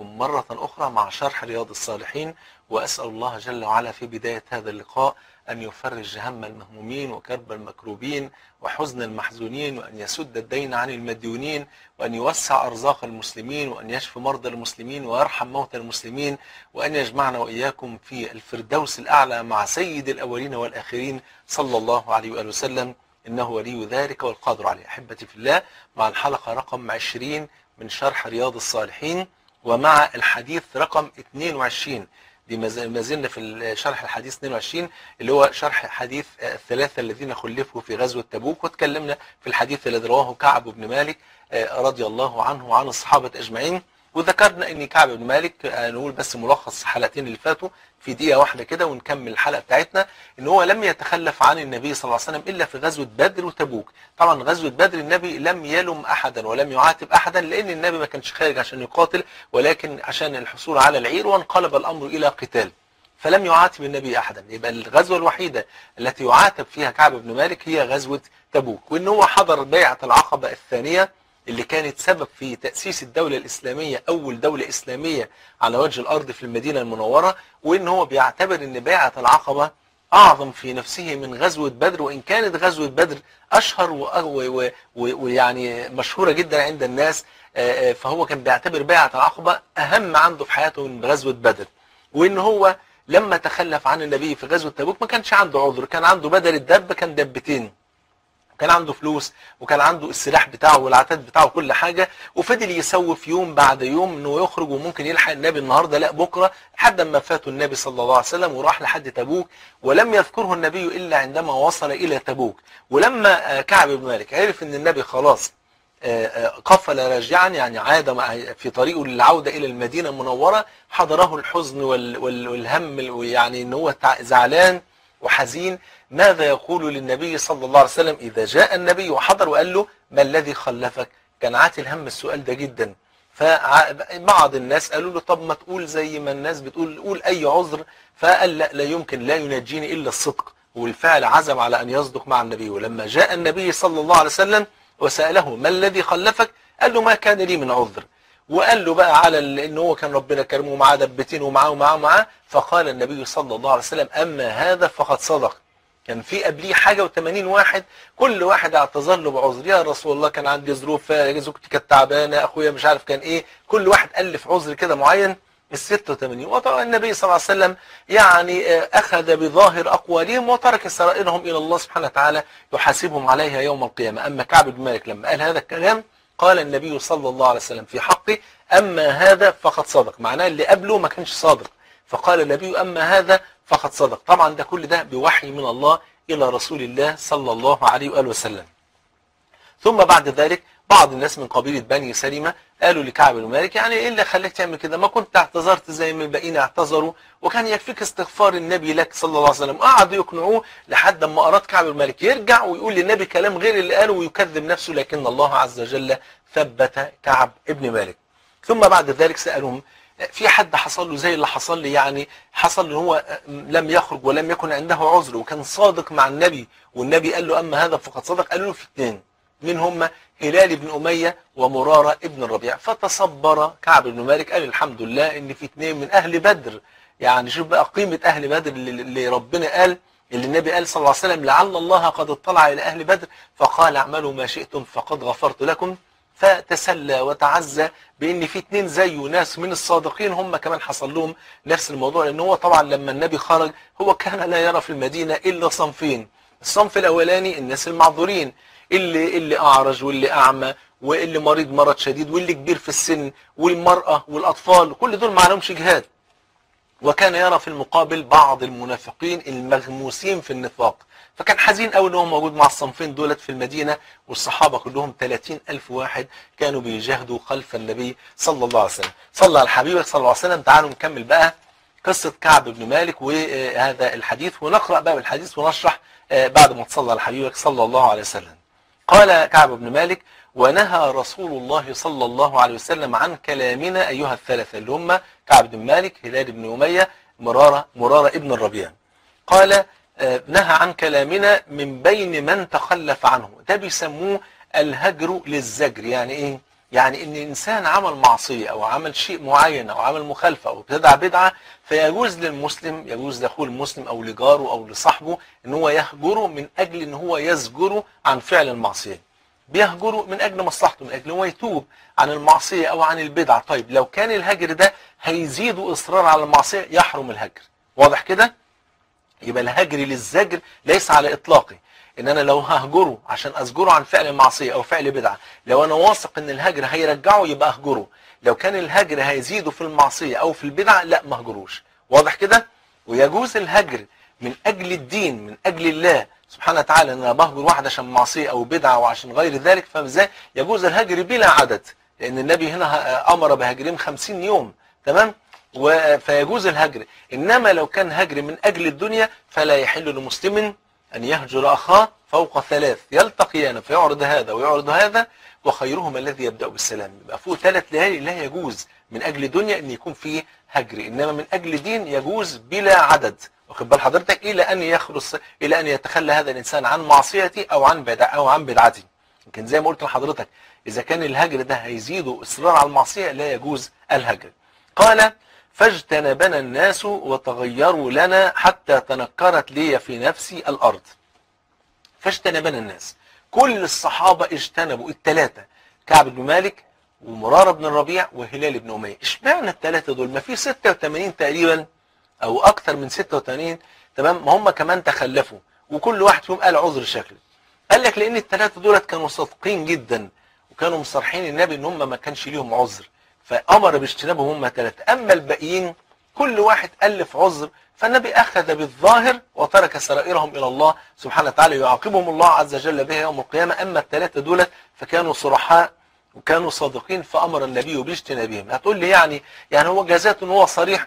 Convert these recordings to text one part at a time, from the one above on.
بكم مرة أخرى مع شرح رياض الصالحين وأسأل الله جل وعلا في بداية هذا اللقاء أن يفرج هم المهمومين وكرب المكروبين وحزن المحزونين وأن يسد الدين عن المديونين وأن يوسع أرزاق المسلمين وأن يشفي مرضى المسلمين ويرحم موتى المسلمين وأن يجمعنا وإياكم في الفردوس الأعلى مع سيد الأولين والآخرين صلى الله عليه وآله وسلم إنه ولي ذلك والقادر عليه أحبتي في الله مع الحلقة رقم 20 من شرح رياض الصالحين ومع الحديث رقم 22 دي ما زلنا في شرح الحديث 22 اللي هو شرح حديث الثلاثة الذين خلفوا في غزوة تبوك واتكلمنا في الحديث الذي رواه كعب بن مالك رضي الله عنه وعن الصحابة أجمعين وذكرنا ان كعب بن مالك نقول بس ملخص الحلقتين اللي فاتوا في دقيقة واحدة كده ونكمل الحلقة بتاعتنا ان هو لم يتخلف عن النبي صلى الله عليه وسلم الا في غزوة بدر وتبوك طبعا غزوة بدر النبي لم يلم احدا ولم يعاتب احدا لان النبي ما كانش خارج عشان يقاتل ولكن عشان الحصول على العير وانقلب الامر الى قتال فلم يعاتب النبي احدا يبقى الغزوة الوحيدة التي يعاتب فيها كعب بن مالك هي غزوة تبوك وان هو حضر بيعة العقبة الثانية اللي كانت سبب في تأسيس الدولة الإسلامية أول دولة إسلامية على وجه الأرض في المدينة المنورة وإن هو بيعتبر أن بيعة العقبة أعظم في نفسه من غزوة بدر وإن كانت غزوة بدر أشهر ويعني مشهورة جدا عند الناس فهو كان بيعتبر بيعة العقبة أهم عنده في حياته من غزوة بدر وإن هو لما تخلف عن النبي في غزوة تبوك ما كانش عنده عذر كان عنده بدل الدب كان دبتين كان عنده فلوس وكان عنده السلاح بتاعه والعتاد بتاعه كل حاجة وفضل يسوف يوم بعد يوم انه يخرج وممكن يلحق النبي النهاردة لا بكرة لحد ما فاته النبي صلى الله عليه وسلم وراح لحد تبوك ولم يذكره النبي إلا عندما وصل إلى تبوك ولما كعب بن مالك عرف ان النبي خلاص قفل راجعا يعني عاد في طريقه للعودة إلى المدينة المنورة حضره الحزن والهم ويعني ان هو زعلان وحزين ماذا يقول للنبي صلى الله عليه وسلم إذا جاء النبي وحضر وقال له ما الذي خلفك كان عاتل هم السؤال ده جدا فبعض الناس قالوا له طب ما تقول زي ما الناس بتقول قول أي عذر فقال لا لا يمكن لا ينجيني إلا الصدق والفعل عزم على أن يصدق مع النبي ولما جاء النبي صلى الله عليه وسلم وسأله ما الذي خلفك قال له ما كان لي من عذر وقال له بقى على ان هو كان ربنا كرمه معاه دبتين ومعاه ومعاه ومعاه فقال النبي صلى الله عليه وسلم أما هذا فقد صدق كان في قبليه حاجة و80 واحد كل واحد اعتذر له بعذر يا رسول الله كان عندي ظروف زوجتي كانت تعبانه اخويا مش عارف كان ايه كل واحد الف عذر كده معين ال 86 وطبعا النبي صلى الله عليه وسلم يعني اخذ بظاهر اقوالهم وترك سرائرهم الى الله سبحانه وتعالى يحاسبهم عليها يوم القيامه اما كعب بن مالك لما قال هذا الكلام قال النبي صلى الله عليه وسلم في حقه اما هذا فقد صدق معناه اللي قبله ما كانش صادق فقال النبي اما هذا فقد صدق طبعا ده كل ده بوحي من الله إلى رسول الله صلى الله عليه وآله وسلم ثم بعد ذلك بعض الناس من قبيلة بني سلمة قالوا لكعب بن مالك يعني ايه اللي خلاك تعمل كده ما كنت اعتذرت زي ما الباقيين اعتذروا وكان يكفيك استغفار النبي لك صلى الله عليه وسلم قعدوا يقنعوه لحد ما اراد كعب بن مالك يرجع ويقول للنبي كلام غير اللي قاله ويكذب نفسه لكن الله عز وجل ثبت كعب ابن مالك ثم بعد ذلك سألهم في حد حصل له زي اللي حصل لي يعني حصل ان هو لم يخرج ولم يكن عنده عذر وكان صادق مع النبي والنبي قال له اما هذا فقد صدق قالوا له في اثنين من هم هلال بن أمية ومرارة ابن الربيع فتصبر كعب بن مالك قال الحمد لله ان في اثنين من اهل بدر يعني شوف بقى قيمة اهل بدر اللي ربنا قال اللي النبي قال صلى الله عليه وسلم لعل الله قد اطلع الى اهل بدر فقال اعملوا ما شئتم فقد غفرت لكم فتسلى وتعزى بان في اتنين زيه ناس من الصادقين هم كمان حصل لهم نفس الموضوع لان هو طبعا لما النبي خرج هو كان لا يرى في المدينة الا صنفين الصنف الاولاني الناس المعذورين اللي اللي اعرج واللي اعمى واللي مريض مرض شديد واللي كبير في السن والمرأة والاطفال كل دول ما لهمش جهاد وكان يرى في المقابل بعض المنافقين المغموسين في النفاق فكان حزين قوي ان هو موجود مع الصنفين دولت في المدينة والصحابة كلهم 30 ألف واحد كانوا بيجاهدوا خلف النبي صلى الله عليه وسلم صلى على حبيبك صلى الله عليه وسلم تعالوا نكمل بقى قصة كعب بن مالك وهذا الحديث ونقرأ بقى بالحديث ونشرح بعد ما تصلى على حبيبك صلى الله عليه وسلم قال كعب بن مالك ونهى رسول الله صلى الله عليه وسلم عن كلامنا أيها الثلاثة اللي هم كعب بن مالك هلال بن أمية مرارة, مرارة ابن الربيع قال نهى عن كلامنا من بين من تخلف عنه ده بيسموه الهجر للزجر يعني ايه يعني ان انسان عمل معصيه او عمل شيء معين او عمل مخالفه او ابتدع بدعه فيجوز للمسلم يجوز لاخوه المسلم او لجاره او لصاحبه ان هو يهجره من اجل ان هو يزجره عن فعل المعصيه بيهجره من اجل مصلحته من اجل هو يتوب عن المعصيه او عن البدعه طيب لو كان الهجر ده هيزيد اصرار على المعصيه يحرم الهجر واضح كده يبقى الهجر للزجر ليس على اطلاقه ان انا لو ههجره عشان ازجره عن فعل معصيه او فعل بدعه لو انا واثق ان الهجر هيرجعه يبقى اهجره لو كان الهجر هيزيده في المعصيه او في البدعه لا ما اهجروش واضح كده ويجوز الهجر من اجل الدين من اجل الله سبحانه وتعالى ان انا بهجر واحد عشان معصيه او بدعه وعشان غير ذلك فازاي يجوز الهجر بلا عدد لان النبي هنا امر بهجرهم 50 يوم تمام فيجوز الهجر انما لو كان هجر من اجل الدنيا فلا يحل لمسلم ان يهجر اخاه فوق ثلاث يلتقيان فيعرض هذا ويعرض هذا وخيرهما الذي يبدا بالسلام يبقى فوق ثلاث ليالي لا يجوز من اجل دنيا ان يكون فيه هجر انما من اجل دين يجوز بلا عدد واخد بال حضرتك الى ان يخلص الى ان يتخلى هذا الانسان عن معصيته او عن بدع او عن بدعته يمكن زي ما قلت لحضرتك اذا كان الهجر ده هيزيد اصرار على المعصيه لا يجوز الهجر قال فاجتنبنا الناس وتغيروا لنا حتى تنكرت لي في نفسي الارض فاجتنبنا الناس كل الصحابه اجتنبوا الثلاثه كعب بن مالك ومرارة بن الربيع وهلال بن أمية اشمعنى الثلاثة دول ما في 86 تقريبا أو أكثر من 86 تمام ما هم كمان تخلفوا وكل واحد فيهم قال عذر شكل قال لك لأن الثلاثة دولت كانوا صادقين جدا وكانوا مصرحين النبي إن هم ما كانش ليهم عذر فأمر باجتنابهم هم ثلاثة أما الباقيين كل واحد ألف عذر فالنبي أخذ بالظاهر وترك سرائرهم إلى الله سبحانه وتعالى يعاقبهم الله عز وجل بها يوم القيامة أما الثلاثة دولت فكانوا صرحاء وكانوا صادقين فأمر النبي باجتنابهم هتقول لي يعني يعني هو جزاته ان هو صريح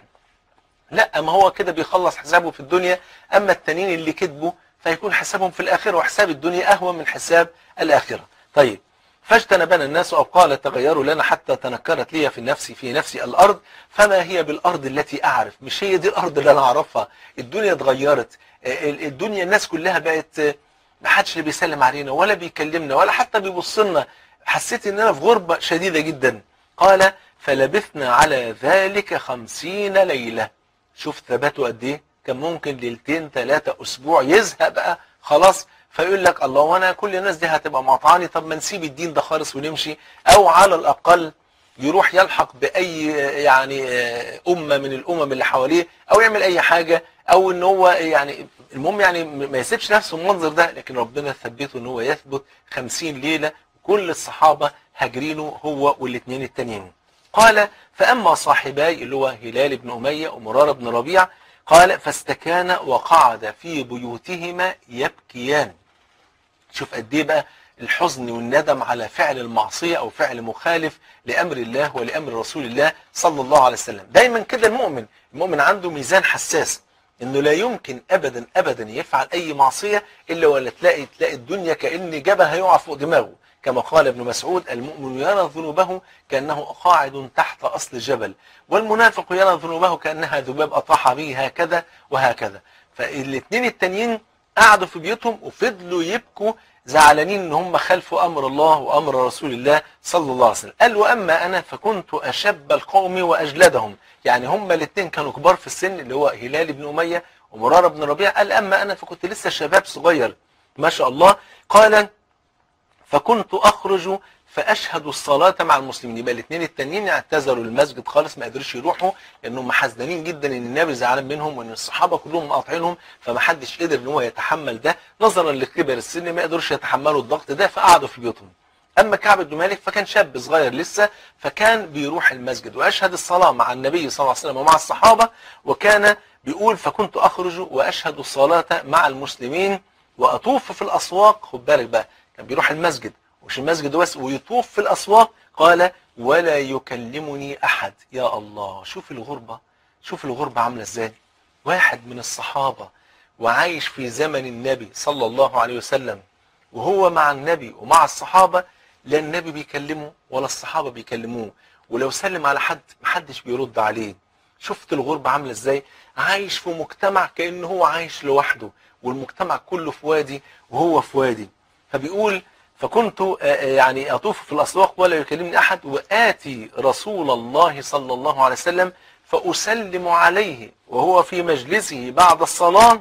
لا ما هو كده بيخلص حسابه في الدنيا أما التانيين اللي كذبوا فيكون حسابهم في الآخرة وحساب الدنيا أهون من حساب الآخرة طيب فاجتنبنا الناس أو قال تغيروا لنا حتى تنكرت لي في نفسي في نفسي الأرض فما هي بالأرض التي أعرف مش هي دي الأرض اللي أنا أعرفها الدنيا اتغيرت الدنيا الناس كلها بقت ما حدش اللي بيسلم علينا ولا بيكلمنا ولا حتى بيبص لنا حسيت ان انا في غربة شديدة جدا قال فلبثنا على ذلك خمسين ليلة شوف ثباته قد ايه كان ممكن ليلتين ثلاثة اسبوع يزهق بقى خلاص فيقول لك الله وانا كل الناس دي هتبقى مقطعاني طب ما نسيب الدين ده خالص ونمشي او على الاقل يروح يلحق باي يعني امه من الامم اللي حواليه او يعمل اي حاجه او ان هو يعني المهم يعني ما يسيبش نفسه المنظر ده لكن ربنا ثبته ان هو يثبت خمسين ليله كل الصحابة هاجرينه هو والاثنين التانيين قال فأما صاحباي اللي هو هلال بن أمية ومرارة بن ربيع قال فاستكان وقعد في بيوتهما يبكيان شوف قد ايه بقى الحزن والندم على فعل المعصية أو فعل مخالف لأمر الله ولأمر رسول الله صلى الله عليه وسلم دايما كده المؤمن المؤمن عنده ميزان حساس انه لا يمكن ابدا ابدا يفعل اي معصية الا ولا تلاقي تلاقي الدنيا كأن جبل هيقع فوق دماغه كما قال ابن مسعود المؤمن يرى ذنوبه كأنه قاعد تحت أصل جبل والمنافق يرى ذنوبه كأنها ذباب أطاح به هكذا وهكذا فالاثنين التانيين قعدوا في بيوتهم وفضلوا يبكوا زعلانين ان هم خلفوا امر الله وامر رسول الله صلى الله عليه وسلم قال واما انا فكنت اشب القوم واجلدهم يعني هم الاثنين كانوا كبار في السن اللي هو هلال بن اميه ومراره بن ربيع قال اما انا فكنت لسه شباب صغير ما شاء الله قال فكنت اخرج فاشهد الصلاه مع المسلمين يبقى الاثنين التانيين اعتذروا المسجد خالص ما قدروش يروحوا لانهم حزنين جدا ان النبي زعلان منهم وان الصحابه كلهم مقاطعينهم فما حدش قدر ان هو يتحمل ده نظرا لكبر السن ما قدروش يتحملوا الضغط ده فقعدوا في بيوتهم اما كعب بن مالك فكان شاب صغير لسه فكان بيروح المسجد واشهد الصلاه مع النبي صلى الله عليه وسلم ومع الصحابه وكان بيقول فكنت اخرج واشهد الصلاه مع المسلمين واطوف في الاسواق خد بالك بقى كان بيروح المسجد مش المسجد بس ويطوف في الأسواق قال ولا يكلمني أحد يا الله شوف الغربة شوف الغربة عاملة ازاي واحد من الصحابة وعايش في زمن النبي صلى الله عليه وسلم وهو مع النبي ومع الصحابة لا النبي بيكلمه ولا الصحابة بيكلموه ولو سلم على حد محدش بيرد عليه شفت الغربة عاملة ازاي عايش في مجتمع كأنه هو عايش لوحده والمجتمع كله في وادي وهو في وادي فبيقول فكنت آه، آه، يعني أطوف في الأسواق ولا يكلمني أحد وآتي رسول الله صلى الله عليه وسلم فأسلم عليه وهو في مجلسه بعد الصلاة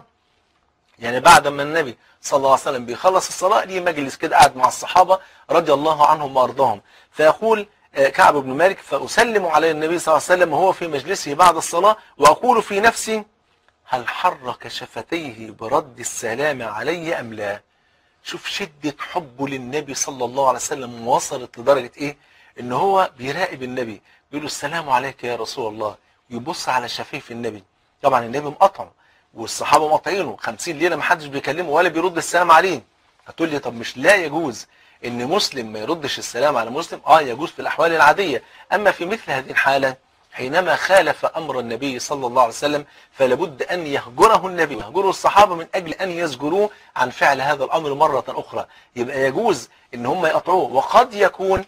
يعني بعد ما النبي صلى الله عليه وسلم بيخلص الصلاة ليه مجلس كده قاعد مع الصحابة رضي الله عنهم وأرضاهم فيقول آه، كعب بن مالك فأسلم على النبي صلى الله عليه وسلم وهو في مجلسه بعد الصلاة وأقول في نفسي هل حرك شفتيه برد السلام علي أم لا شوف شدة حبه للنبي صلى الله عليه وسلم وصلت لدرجة ايه ان هو بيراقب النبي بيقول له السلام عليك يا رسول الله يبص على شفايف النبي طبعا النبي مقطعه والصحابة مقطعينه 50 ليلة ما حدش بيكلمه ولا بيرد السلام عليه هتقول لي طب مش لا يجوز ان مسلم ما يردش السلام على مسلم اه يجوز في الاحوال العادية اما في مثل هذه الحالة حينما خالف امر النبي صلى الله عليه وسلم فلابد ان يهجره النبي ويهجره الصحابه من اجل ان يزجروه عن فعل هذا الامر مره اخرى يبقى يجوز ان هم يقطعوه وقد يكون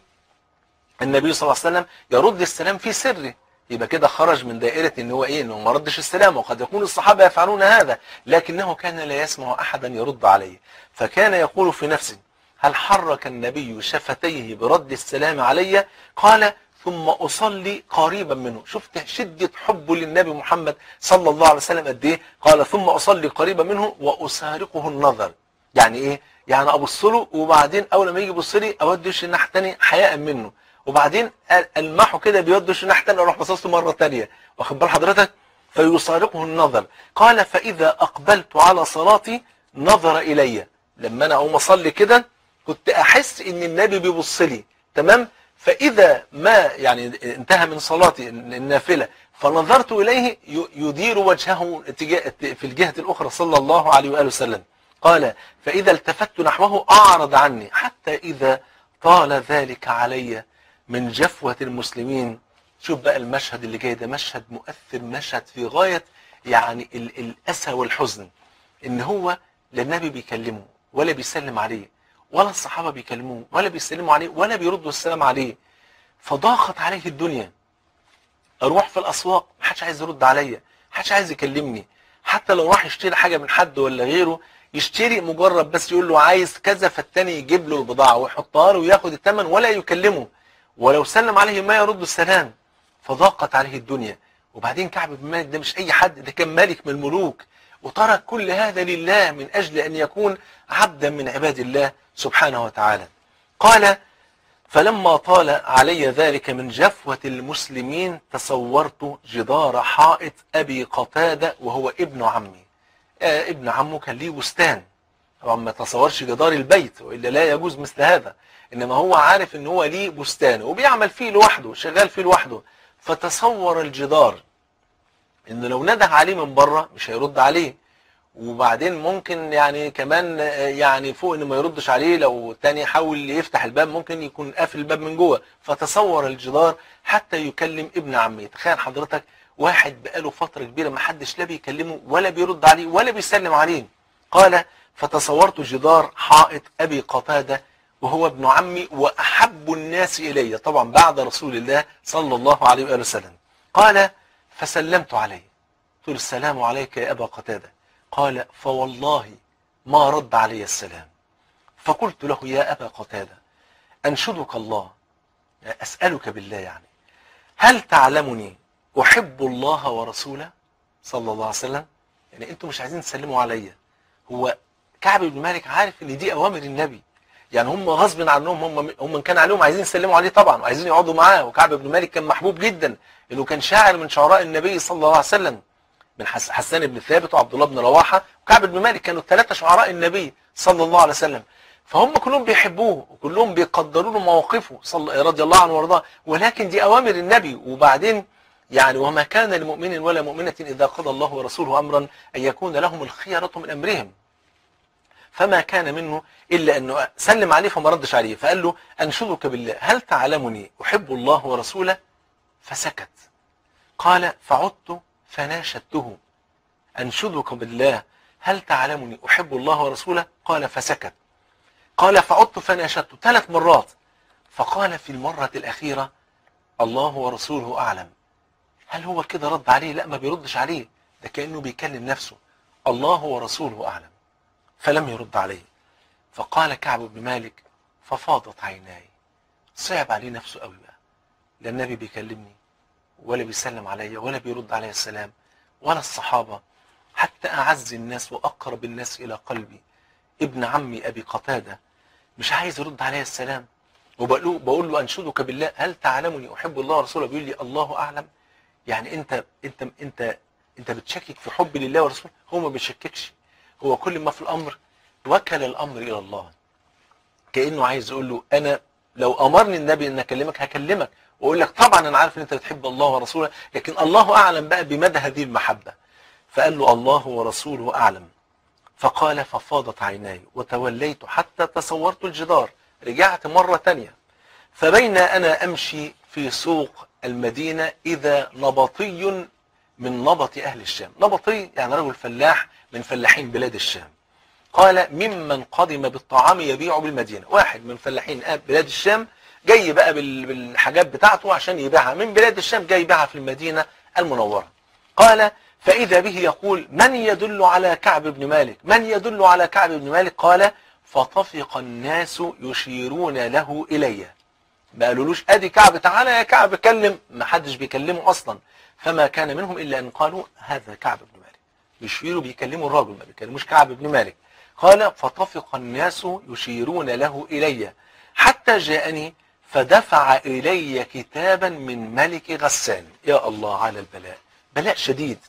النبي صلى الله عليه وسلم يرد السلام في سره يبقى كده خرج من دائرة ان هو ايه انه ما ردش السلام وقد يكون الصحابة يفعلون هذا لكنه كان لا يسمع احدا يرد عليه فكان يقول في نفسه هل حرك النبي شفتيه برد السلام علي قال ثم أصلي قريبا منه شفت شدة حبه للنبي محمد صلى الله عليه وسلم قد ايه قال ثم أصلي قريبا منه وأسارقه النظر يعني ايه يعني أبص له وبعدين أول ما يجي يبص لي أودي وشي الناحية الثانيه حياء منه وبعدين ألمحه كده بيودي وشي الناحية الثانيه أروح باصص له مرة ثانيه واخد بال حضرتك فيسارقه النظر قال فإذا أقبلت على صلاتي نظر إلي لما أنا أقوم أصلي كده كنت أحس إن النبي بيبص لي تمام فإذا ما يعني انتهى من صلاتي النافلة فنظرت إليه يدير وجهه في الجهة الأخرى صلى الله عليه وآله وسلم قال فإذا التفت نحوه أعرض عني حتى إذا طال ذلك علي من جفوة المسلمين شوف بقى المشهد اللي جاي ده مشهد مؤثر مشهد في غاية يعني الأسى والحزن إن هو لا النبي بيكلمه ولا بيسلم عليه ولا الصحابة بيكلموه ولا بيسلموا عليه ولا بيردوا السلام عليه فضاقت عليه الدنيا اروح في الاسواق محدش عايز يرد عليا محدش عايز يكلمني حتى لو راح يشتري حاجة من حد ولا غيره يشتري مجرد بس يقول له عايز كذا فالتاني يجيب له البضاعة ويحطها له وياخد الثمن ولا يكلمه ولو سلم عليه ما يرد السلام فضاقت عليه الدنيا وبعدين كعب بن مالك ده مش اي حد ده كان ملك من الملوك وترك كل هذا لله من أجل أن يكون عبدا من عباد الله سبحانه وتعالى قال فلما طال علي ذلك من جفوة المسلمين تصورت جدار حائط أبي قتادة وهو ابن عمي آه ابن عمه كان ليه بستان طبعا ما تصورش جدار البيت وإلا لا يجوز مثل هذا إنما هو عارف إن هو ليه بستان وبيعمل فيه لوحده شغال فيه لوحده فتصور الجدار إن لو نده عليه من بره مش هيرد عليه وبعدين ممكن يعني كمان يعني فوق انه ما يردش عليه لو التاني حاول يفتح الباب ممكن يكون قافل الباب من جوه فتصور الجدار حتى يكلم ابن عمه تخيل حضرتك واحد بقاله فترة كبيرة ما حدش لا بيكلمه ولا بيرد عليه ولا بيسلم عليه قال فتصورت جدار حائط ابي قتادة وهو ابن عمي واحب الناس الي طبعا بعد رسول الله صلى الله عليه وآله وسلم قال فسلمت عليه قلت السلام عليك يا ابا قتاده قال فوالله ما رد علي السلام فقلت له يا أبا قتادة أنشدك الله أسألك بالله يعني هل تعلمني أحب الله ورسوله صلى الله عليه وسلم يعني أنتم مش عايزين تسلموا عليا هو كعب بن مالك عارف ان دي أوامر النبي يعني هم غصب عنهم هم هم كان عليهم عايزين يسلموا عليه طبعا وعايزين يقعدوا معاه وكعب بن مالك كان محبوب جدا انه كان شاعر من شعراء النبي صلى الله عليه وسلم من حسان بن ثابت وعبد الله بن رواحه وكعب بن مالك كانوا الثلاثه شعراء النبي صلى الله عليه وسلم فهم كلهم بيحبوه وكلهم بيقدروا له مواقفه صلى رضي الله عنه وارضاه ولكن دي اوامر النبي وبعدين يعني وما كان لمؤمن ولا مؤمنة إذا قضى الله ورسوله أمرا أن يكون لهم الخيرة من أمرهم فما كان منه إلا أنه سلم عليه فما ردش عليه فقال له أنشدك بالله هل تعلمني أحب الله ورسوله فسكت قال فعدت فناشدته أنشدك بالله هل تعلمني أحب الله ورسوله قال فسكت قال فعدت فناشدته ثلاث مرات فقال في المرة الأخيرة الله ورسوله أعلم هل هو كده رد عليه لا ما بيردش عليه ده كأنه بيكلم نفسه الله ورسوله أعلم فلم يرد عليه فقال كعب بن مالك ففاضت عيناي صعب عليه نفسه قوي بقى لا النبي بيكلمني ولا بيسلم عليا ولا بيرد عليا السلام ولا الصحابة حتى أعز الناس وأقرب الناس إلى قلبي ابن عمي أبي قتادة مش عايز يرد عليا السلام وبقول له, بقول له أنشدك بالله هل تعلمني أحب الله ورسوله بيقول لي الله أعلم يعني أنت أنت أنت أنت بتشكك في حب لله ورسوله هو ما بيشككش هو كل ما في الأمر وكل الأمر إلى الله كأنه عايز يقول له أنا لو أمرني النبي أن أكلمك هكلمك وأقول لك طبعا أنا عارف أن أنت بتحب الله ورسوله لكن الله أعلم بقى بمدى هذه المحبة فقال له الله ورسوله أعلم فقال ففاضت عيناي وتوليت حتى تصورت الجدار رجعت مرة تانية فبين أنا أمشي في سوق المدينة إذا نبطي من نبط أهل الشام نبطي يعني رجل فلاح من فلاحين بلاد الشام قال ممن قدم بالطعام يبيع بالمدينة واحد من فلاحين بلاد الشام جاي بقى بالحاجات بتاعته عشان يبيعها من بلاد الشام جاي يبيعها في المدينة المنورة قال فإذا به يقول من يدل على كعب بن مالك من يدل على كعب بن مالك قال فطفق الناس يشيرون له إلي ما قالولوش ادي كعب تعالى يا كعب كلم ما حدش بيكلمه اصلا فما كان منهم الا ان قالوا هذا كعب بن مالك يشيروا بيكلموا الرجل ما بيكلموش كعب بن مالك قال فطفق الناس يشيرون له الي حتى جاءني فدفع الي كتابا من ملك غسان يا الله على البلاء بلاء شديد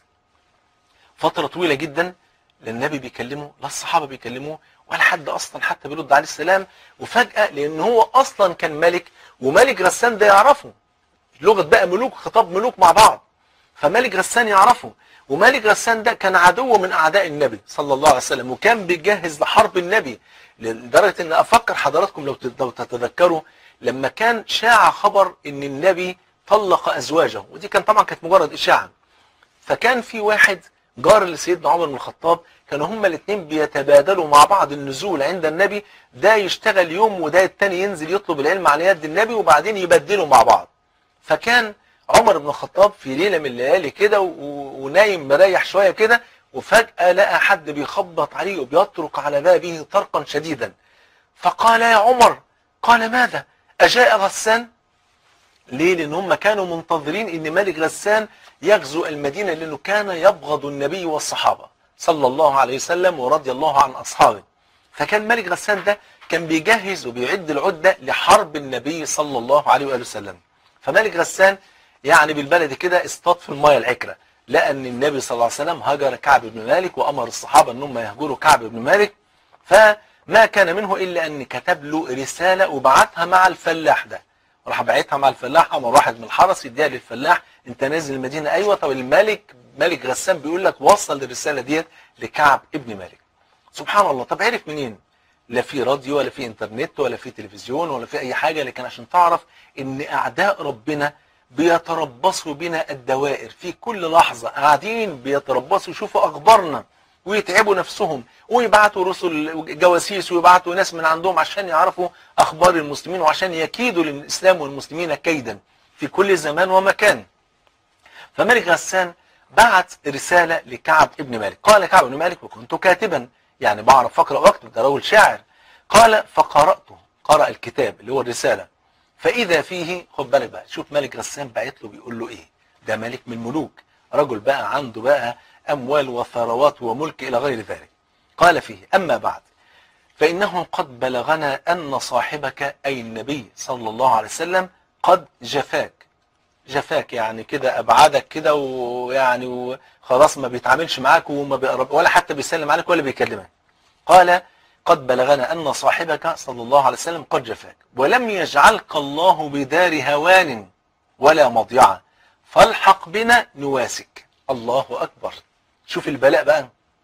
فترة طويلة جدا لا النبي بيكلمه لا الصحابة بيكلموه ولا حد اصلا حتى بيرد عليه السلام وفجأة لان هو اصلا كان ملك وملك غسان ده يعرفه لغة بقى ملوك خطاب ملوك مع بعض فملك غسان يعرفه وملك غسان ده كان عدو من اعداء النبي صلى الله عليه وسلم وكان بيجهز لحرب النبي لدرجة ان افكر حضراتكم لو لو تتذكروا لما كان شاع خبر ان النبي طلق ازواجه ودي كان طبعا كانت مجرد اشاعة فكان في واحد جار لسيدنا عمر بن الخطاب كانوا هما الاثنين بيتبادلوا مع بعض النزول عند النبي ده يشتغل يوم وده التاني ينزل يطلب العلم على يد النبي وبعدين يبدلوا مع بعض فكان عمر بن الخطاب في ليلة من الليالي كده ونايم مريح شوية كده وفجأة لقى حد بيخبط عليه وبيطرق على بابه طرقا شديدا فقال يا عمر قال ماذا أجاء غسان ليه لان هم كانوا منتظرين ان ملك غسان يغزو المدينة لانه كان يبغض النبي والصحابة صلى الله عليه وسلم ورضي الله عن اصحابه فكان ملك غسان ده كان بيجهز وبيعد العدة لحرب النبي صلى الله عليه وآله وسلم فملك غسان يعني بالبلد كده اصطاد في المايه العكرة لقى ان النبي صلى الله عليه وسلم هجر كعب بن مالك وامر الصحابة انهم يهجروا كعب بن مالك فما كان منه الا ان كتب له رسالة وبعتها مع الفلاح ده راح بعتها مع الفلاح امر واحد من الحرس يديها للفلاح انت نازل المدينه ايوه طب الملك ملك غسان بيقول لك وصل الرساله ديت لكعب ابن مالك سبحان الله طب عرف منين لا في راديو ولا في انترنت ولا في تلفزيون ولا في اي حاجه لكن عشان تعرف ان اعداء ربنا بيتربصوا بنا الدوائر في كل لحظه قاعدين بيتربصوا يشوفوا اخبارنا ويتعبوا نفسهم ويبعتوا رسل جواسيس ويبعتوا ناس من عندهم عشان يعرفوا اخبار المسلمين وعشان يكيدوا للاسلام والمسلمين كيدا في كل زمان ومكان فملك غسان بعت رسالة لكعب ابن مالك قال كعب ابن مالك وكنت كاتبا يعني بعرف اقرا واكتب ده رجل شاعر قال فقرأته قرأ الكتاب اللي هو الرسالة فإذا فيه خد بالك بقى شوف ملك غسان بعت له بيقول له ايه ده ملك من الملوك رجل بقى عنده بقى أموال وثروات وملك إلى غير ذلك قال فيه أما بعد فإنه قد بلغنا أن صاحبك أي النبي صلى الله عليه وسلم قد جفاك جفاك يعني كده أبعدك كده ويعني وخلاص ما بيتعاملش معاك وما بيقرب ولا حتى بيسلم عليك ولا بيكلمك قال قد بلغنا أن صاحبك صلى الله عليه وسلم قد جفاك ولم يجعلك الله بدار هوان ولا مضيعة فالحق بنا نواسك الله أكبر شوف البلاء بقى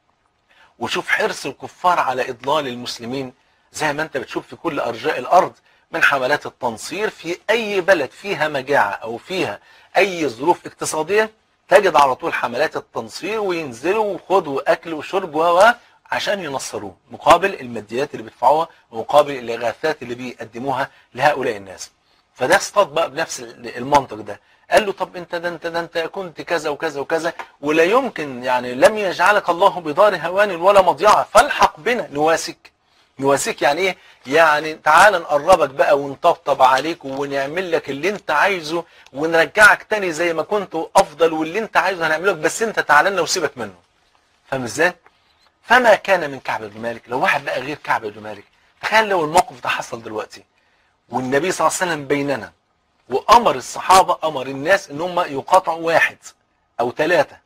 وشوف حرص الكفار على إضلال المسلمين زي ما انت بتشوف في كل أرجاء الأرض من حملات التنصير في أي بلد فيها مجاعة أو فيها أي ظروف اقتصادية تجد على طول حملات التنصير وينزلوا وخدوا أكل وشرب و عشان ينصروه مقابل الماديات اللي بيدفعوها ومقابل الإغاثات اللي بيقدموها لهؤلاء الناس فده اصطاد بقى بنفس المنطق ده قال له طب انت ده انت ده انت كنت كذا وكذا وكذا ولا يمكن يعني لم يجعلك الله بدار هوان ولا مضيعة فالحق بنا نواسك نواسيك يعني ايه يعني تعال نقربك بقى ونطبطب عليك ونعمل لك اللي انت عايزه ونرجعك تاني زي ما كنت افضل واللي انت عايزه هنعمله لك بس انت تعال لنا وسيبك منه فاهم ازاي فما كان من كعب بن مالك لو واحد بقى غير كعب بن مالك تخيل لو الموقف ده حصل دلوقتي والنبي صلى الله عليه وسلم بيننا وامر الصحابه امر الناس ان هم يقاطعوا واحد او ثلاثه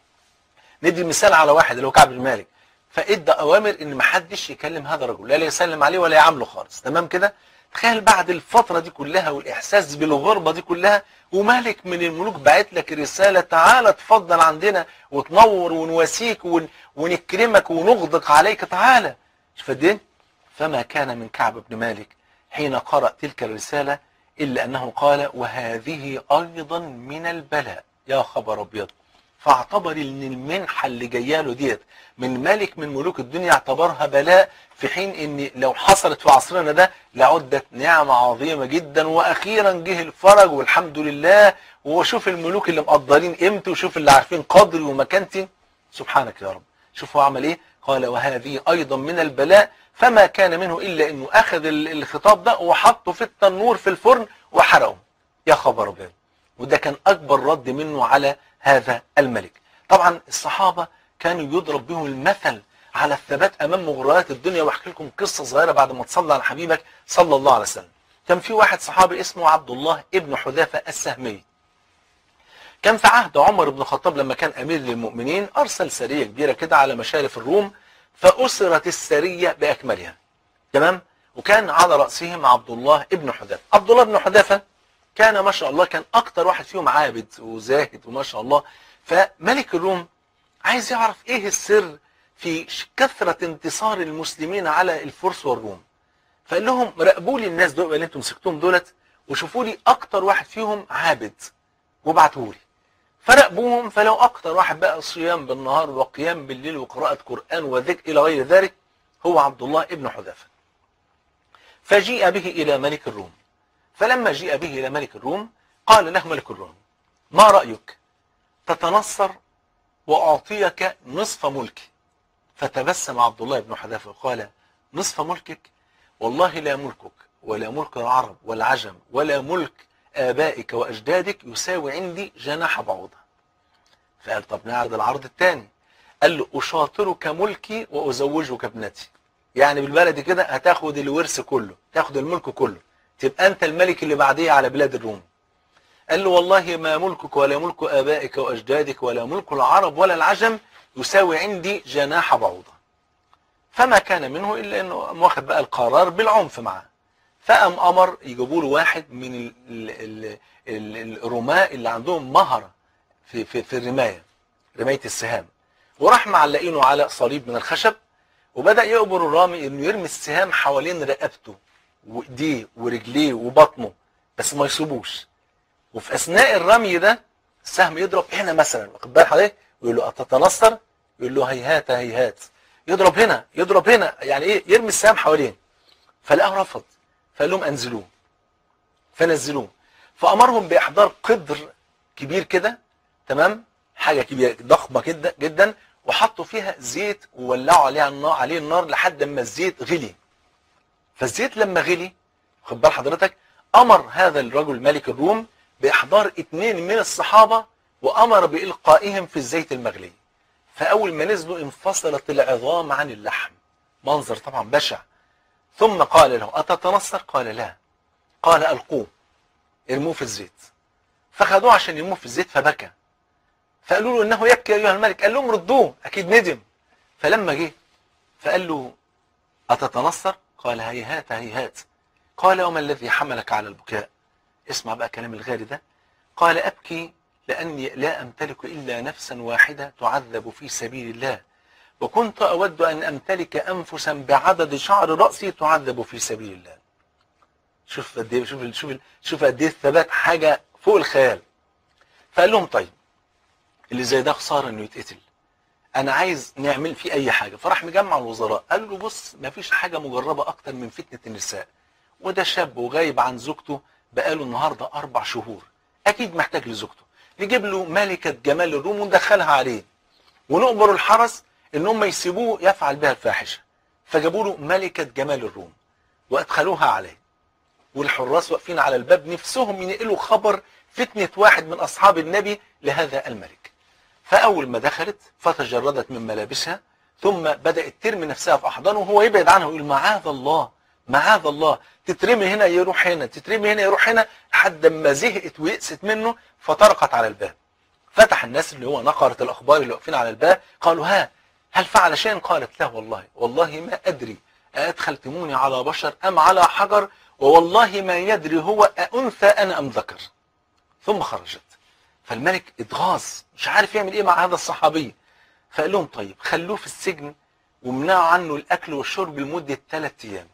ندي مثال على واحد اللي هو كعب بن مالك فادى اوامر ان ما حدش يكلم هذا الرجل لا يسلم عليه ولا يعامله خالص تمام كده تخيل بعد الفتره دي كلها والاحساس بالغربه دي كلها وملك من الملوك بعت لك رساله تعالى اتفضل عندنا وتنور ونواسيك ون... ونكرمك ونغدق عليك تعالى شوف قد ايه فما كان من كعب بن مالك حين قرأ تلك الرسالة إلا أنه قال وهذه أيضا من البلاء يا خبر أبيض فاعتبر ان المنحة اللي جايه له ديت من ملك من ملوك الدنيا اعتبرها بلاء في حين ان لو حصلت في عصرنا ده لعدت نعمة عظيمة جدا واخيرا جه الفرج والحمد لله وشوف الملوك اللي مقدرين قيمتي وشوف اللي عارفين قدري ومكانتي سبحانك يا رب شوف هو عمل ايه قال وهذه ايضا من البلاء فما كان منه الا انه اخذ الخطاب ده وحطه في التنور في الفرن وحرقه يا خبر ابيض وده كان اكبر رد منه على هذا الملك طبعا الصحابة كانوا يضرب بهم المثل على الثبات امام مغريات الدنيا واحكي لكم قصة صغيرة بعد ما تصلى على حبيبك صلى الله عليه وسلم كان في واحد صحابي اسمه عبد الله ابن حذافة السهمي كان في عهد عمر بن الخطاب لما كان امير للمؤمنين ارسل سرية كبيرة كده على مشارف الروم فاسرت السرية باكملها تمام وكان على رأسهم عبد الله ابن حذافة عبد الله بن حذافة كان ما شاء الله كان اكتر واحد فيهم عابد وزاهد وما شاء الله فملك الروم عايز يعرف ايه السر في كثرة انتصار المسلمين على الفرس والروم فقال لهم راقبوا لي الناس دول اللي انتم مسكتهم دولت وشوفوا لي اكتر واحد فيهم عابد وابعتوه لي فراقبوهم فلو اكتر واحد بقى صيام بالنهار وقيام بالليل وقراءة قرآن وذكر الى غير ذلك هو عبد الله ابن حذافة فجيء به الى ملك الروم فلما جيء به إلى ملك الروم قال له ملك الروم ما رأيك تتنصر وأعطيك نصف ملكي فتبسم عبد الله بن حذافة وقال نصف ملكك والله لا ملكك ولا ملك العرب والعجم ولا ملك آبائك وأجدادك يساوي عندي جناح بعوضة فقال طب نعرض العرض الثاني قال له أشاطرك ملكي وأزوجك ابنتي يعني بالبلد كده هتاخد الورث كله تاخد الملك كله تبقى انت الملك اللي بعديه على بلاد الروم قال له والله ما ملكك ولا ملك ابائك واجدادك ولا ملك العرب ولا العجم يساوي عندي جناح بعوضة فما كان منه الا انه واخد بقى القرار بالعنف معاه فقام امر يجيبوا له واحد من ال ال ال الرماة اللي عندهم مهرة في, في, في الرماية رماية السهام وراح معلقينه على صليب من الخشب وبدأ يأمر الرامي انه يرمي السهام حوالين رقبته وايديه ورجليه وبطنه بس ما يصيبوش وفي اثناء الرمي ده السهم يضرب هنا مثلا واخد بال حضرتك ويقول له اتتنصر يقول له هيهات هيهات يضرب هنا يضرب هنا يعني ايه يرمي السهم حوالين فلقاه رفض فقال لهم انزلوه فنزلوه فامرهم باحضار قدر كبير كده تمام حاجه كبيره ضخمه جدا جدا وحطوا فيها زيت وولعوا عليها النار عليه النار لحد ما الزيت غلي فالزيت لما غلي خد بال حضرتك امر هذا الرجل ملك الروم باحضار اثنين من الصحابه وامر بالقائهم في الزيت المغلي فاول ما نزلوا انفصلت العظام عن اللحم منظر طبعا بشع ثم قال له اتتنصر قال لا قال القوه ارموه في الزيت فخدوه عشان يرموه في الزيت فبكى فقالوا له انه يبكي ايها الملك قال لهم ردوه اكيد ندم فلما جه فقال له اتتنصر قال هيهات هيهات قال وما الذي حملك على البكاء اسمع بقى كلام الغالي ده قال أبكي لأني لا أمتلك إلا نفسا واحدة تعذب في سبيل الله وكنت أود أن أمتلك أنفسا بعدد شعر رأسي تعذب في سبيل الله شوف قد ايه شوف شوف شوف قد ايه الثبات حاجة فوق الخيال فقال لهم طيب اللي زي ده خسارة انه يتقتل انا عايز نعمل فيه اي حاجة فراح مجمع الوزراء قال له بص مفيش حاجة مجربة اكتر من فتنة النساء وده شاب وغايب عن زوجته بقاله النهاردة اربع شهور اكيد محتاج لزوجته نجيب له ملكة جمال الروم وندخلها عليه ونؤمر الحرس ان هم يسيبوه يفعل بها الفاحشة فجابوا له ملكة جمال الروم وأدخلوها عليه والحراس واقفين على الباب نفسهم ينقلوا خبر فتنة واحد من أصحاب النبي لهذا الملك فأول ما دخلت فتجردت من ملابسها ثم بدأت ترمي نفسها في أحضانه وهو يبعد عنها ويقول معاذ الله معاذ الله تترمي هنا يروح هنا تترمي هنا يروح هنا لحد ما زهقت ويأست منه فطرقت على الباب فتح الناس اللي هو نقرة الأخبار اللي واقفين على الباب قالوا ها هل فعل شيئا قالت لا والله والله ما أدري أدخلتموني على بشر أم على حجر ووالله ما يدري هو أأنثى أنا أم ذكر ثم خرجت فالملك اتغاظ مش عارف يعمل ايه مع هذا الصحابي فقال لهم طيب خلوه في السجن ومنعوا عنه الاكل والشرب لمده ثلاث ايام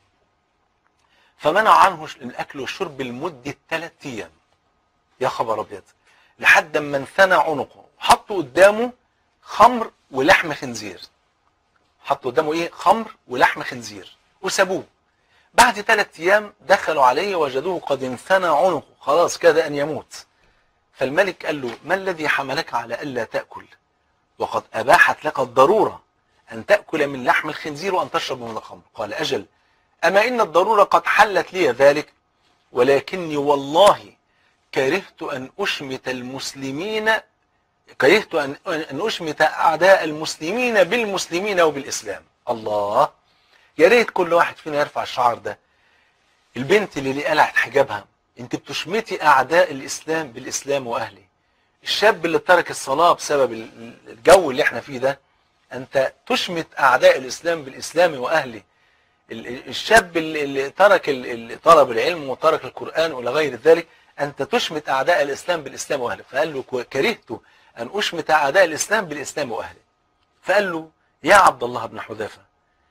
فمنعوا عنه الاكل والشرب لمده ثلاث ايام يا خبر ابيض لحد ما انثنى عنقه حطوا قدامه خمر ولحم خنزير حطوا قدامه ايه خمر ولحم خنزير وسابوه بعد ثلاث ايام دخلوا عليه وجدوه قد انثنى عنقه خلاص كاد ان يموت فالملك قال له ما الذي حملك على الا تاكل وقد اباحت لك الضروره ان تاكل من لحم الخنزير وان تشرب من الخمر قال اجل اما ان الضروره قد حلت لي ذلك ولكني والله كرهت ان اشمت المسلمين كرهت ان ان اشمت اعداء المسلمين بالمسلمين وبالاسلام الله يا ريت كل واحد فينا يرفع الشعار ده البنت اللي قلعت حجابها انت بتشمتي اعداء الاسلام بالاسلام واهله الشاب اللي ترك الصلاه بسبب الجو اللي احنا فيه ده انت تشمت اعداء الاسلام بالاسلام واهله الشاب اللي ترك طلب العلم وترك القران والى غير ذلك انت تشمت اعداء الاسلام بالاسلام واهله فقال له كرهت ان اشمت اعداء الاسلام بالاسلام واهله فقال له يا عبد الله بن حذافه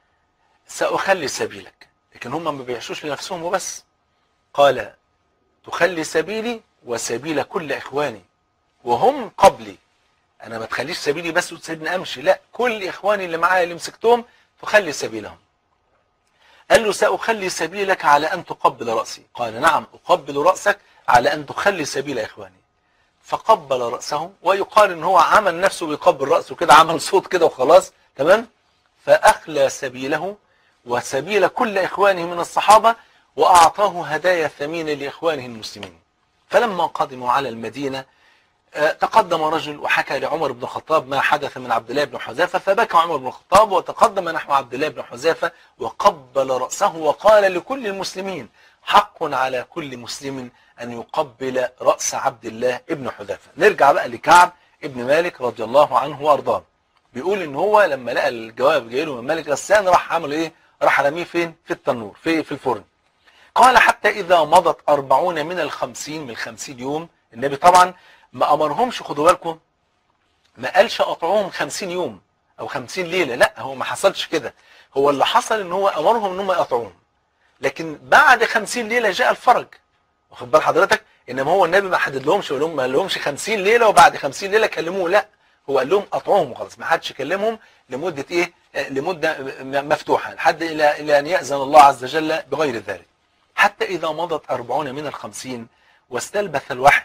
ساخلي سبيلك لكن هم ما بيعيشوش لنفسهم وبس قال تخلي سبيلي وسبيل كل اخواني وهم قبلي انا ما تخليش سبيلي بس وتسيبني امشي لا كل اخواني اللي معايا اللي مسكتهم تخلي سبيلهم قال له ساخلي سبيلك على ان تقبل راسي قال نعم اقبل راسك على ان تخلي سبيل اخواني فقبل راسه ويقال ان هو عمل نفسه بيقبل راسه كده عمل صوت كده وخلاص تمام فاخلى سبيله وسبيل كل اخوانه من الصحابه وأعطاه هدايا ثمينة لإخوانه المسلمين فلما قدموا على المدينة تقدم رجل وحكى لعمر بن الخطاب ما حدث من عبد الله بن حذافة فبكى عمر بن الخطاب وتقدم نحو عبد الله بن حذافة وقبل رأسه وقال لكل المسلمين حق على كل مسلم أن يقبل رأس عبد الله بن حذافة نرجع بقى لكعب ابن مالك رضي الله عنه وأرضاه بيقول إن هو لما لقى الجواب جاي له من مالك غسان راح عمل إيه راح رميه فين في التنور في في الفرن قال حتى إذا مضت أربعون من الخمسين من الخمسين يوم النبي طبعا ما أمرهمش خدوا بالكم ما قالش أطعوهم خمسين يوم أو خمسين ليلة لا هو ما حصلش كده هو اللي حصل إن هو أمرهم إن هم يقطعوهم لكن بعد خمسين ليلة جاء الفرج واخد بال حضرتك إنما هو النبي ما حدد لهمش لهم ما لهمش خمسين ليلة وبعد خمسين ليلة كلموه لا هو قال لهم قطعوهم وخلاص ما حدش كلمهم لمدة إيه لمدة مفتوحة لحد إلى إلى أن يأذن الله عز وجل بغير ذلك حتى إذا مضت أربعون من الخمسين واستلبث الوحي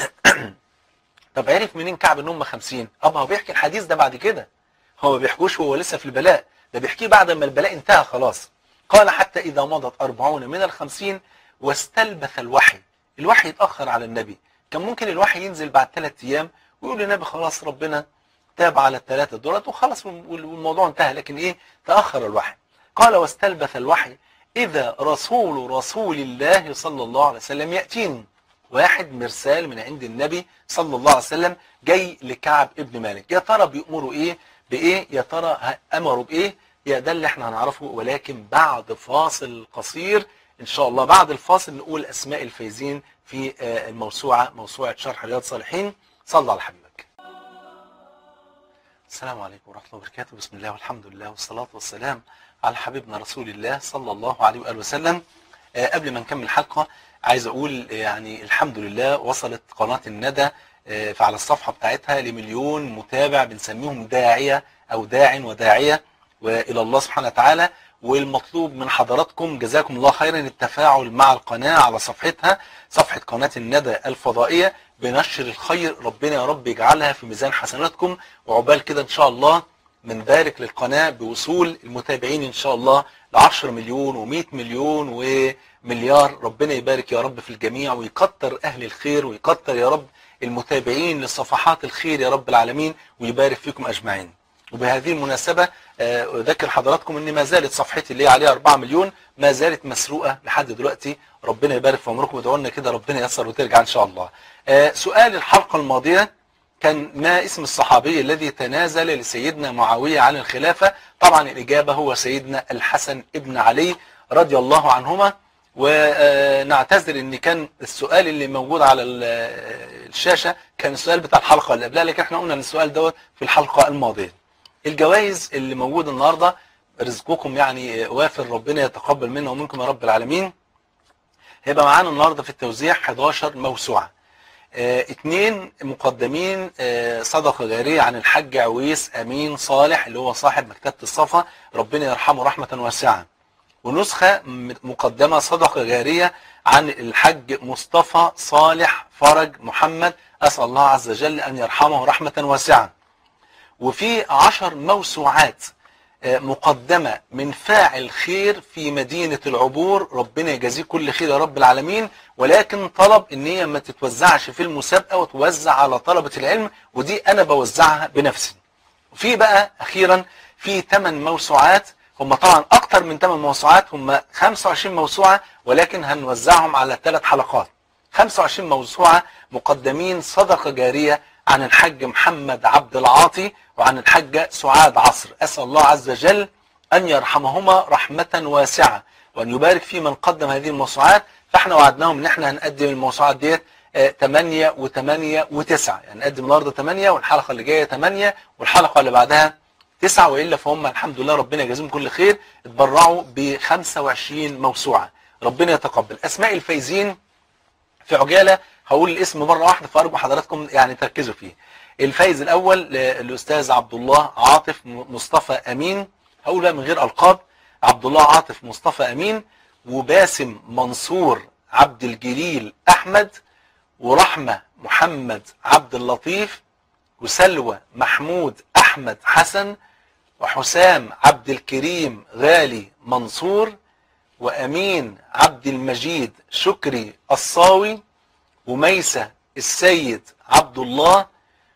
طب عرف منين كعب ان هم 50 اه هو بيحكي الحديث ده بعد كده هو ما بيحكوش وهو لسه في البلاء ده بيحكيه بعد ما البلاء انتهى خلاص قال حتى إذا مضت أربعون من الخمسين واستلبث الوحي الوحي اتأخر على النبي كان ممكن الوحي ينزل بعد ثلاث أيام ويقول للنبي خلاص ربنا تاب على الثلاثة دولت وخلاص والموضوع انتهى لكن ايه تأخر الوحي قال واستلبث الوحي إذا رسول رسول الله صلى الله عليه وسلم يأتيني واحد مرسال من عند النبي صلى الله عليه وسلم جاي لكعب ابن مالك يا ترى بيأمروا ايه بايه يا ترى امروا بايه يا ده اللي احنا هنعرفه ولكن بعد فاصل قصير ان شاء الله بعد الفاصل نقول اسماء الفايزين في الموسوعة موسوعة شرح رياض الصالحين صلى على حبيبك السلام عليكم ورحمة الله وبركاته بسم الله والحمد لله والصلاة والسلام على حبيبنا رسول الله صلى الله عليه وآله وسلم قبل ما نكمل الحلقة عايز أقول يعني الحمد لله وصلت قناة الندى فعلى الصفحة بتاعتها لمليون متابع بنسميهم داعية أو داع وداعية وإلى الله سبحانه وتعالى والمطلوب من حضراتكم جزاكم الله خيرا التفاعل مع القناة على صفحتها صفحة قناة الندى الفضائية بنشر الخير ربنا يا رب يجعلها في ميزان حسناتكم وعقبال كده إن شاء الله بنبارك للقناة بوصول المتابعين إن شاء الله ل 10 مليون و100 مليون ومليار ربنا يبارك يا رب في الجميع ويكتر أهل الخير ويكتر يا رب المتابعين لصفحات الخير يا رب العالمين ويبارك فيكم أجمعين وبهذه المناسبة آه، أذكر حضراتكم أن ما زالت صفحتي اللي هي عليها 4 مليون ما زالت مسروقة لحد دلوقتي ربنا يبارك في عمركم وادعوا لنا كده ربنا ييسر وترجع إن شاء الله آه، سؤال الحلقة الماضية كان ما اسم الصحابي الذي تنازل لسيدنا معاوية عن الخلافة طبعا الإجابة هو سيدنا الحسن ابن علي رضي الله عنهما ونعتذر ان كان السؤال اللي موجود على ال- الشاشة كان السؤال بتاع الحلقة اللي قبلها لكن احنا قلنا ان السؤال دوت في الحلقة الماضية الجوائز اللي موجودة النهاردة رزقكم يعني وافر ربنا يتقبل منا ومنكم يا رب العالمين هيبقى معانا النهاردة في التوزيع 11 موسوعة آه، اتنين مقدمين آه، صدقة جارية عن الحاج عويس أمين صالح اللي هو صاحب مكتبة الصفا ربنا يرحمه رحمة واسعة ونسخة م- مقدمة صدقة جارية عن الحاج مصطفى صالح فرج محمد أسأل الله عز وجل أن يرحمه رحمة واسعة وفي عشر موسوعات آه، مقدمة من فاعل خير في مدينة العبور ربنا يجازيه كل خير يا رب العالمين ولكن طلب ان هي ما تتوزعش في المسابقة وتوزع على طلبة العلم ودي انا بوزعها بنفسي في بقى اخيرا في 8 موسوعات هم طبعا اكتر من 8 موسوعات هم 25 موسوعة ولكن هنوزعهم على ثلاث حلقات 25 موسوعة مقدمين صدقة جارية عن الحاج محمد عبد العاطي وعن الحاجة سعاد عصر أسأل الله عز وجل أن يرحمهما رحمة واسعة وأن يبارك في من قدم هذه الموسوعات فاحنا وعدناهم ان احنا هنقدم الموسوعات ديت 8 و8 و9 يعني نقدم النهارده 8 والحلقة اللي جاية 8 والحلقة اللي بعدها تسعة وإلا فهم الحمد لله ربنا يجازيهم كل خير اتبرعوا ب 25 موسوعة ربنا يتقبل أسماء الفايزين في عجالة هقول الاسم مرة واحدة فأرجو حضراتكم يعني تركزوا فيه الفايز الأول ل- الأستاذ عبد الله عاطف م- مصطفى أمين هقول بقى من غير ألقاب عبد الله عاطف مصطفى أمين وباسم منصور عبد الجليل أحمد ورحمة محمد عبد اللطيف وسلوى محمود أحمد حسن وحسام عبد الكريم غالي منصور وأمين عبد المجيد شكري الصاوي وميسة السيد عبد الله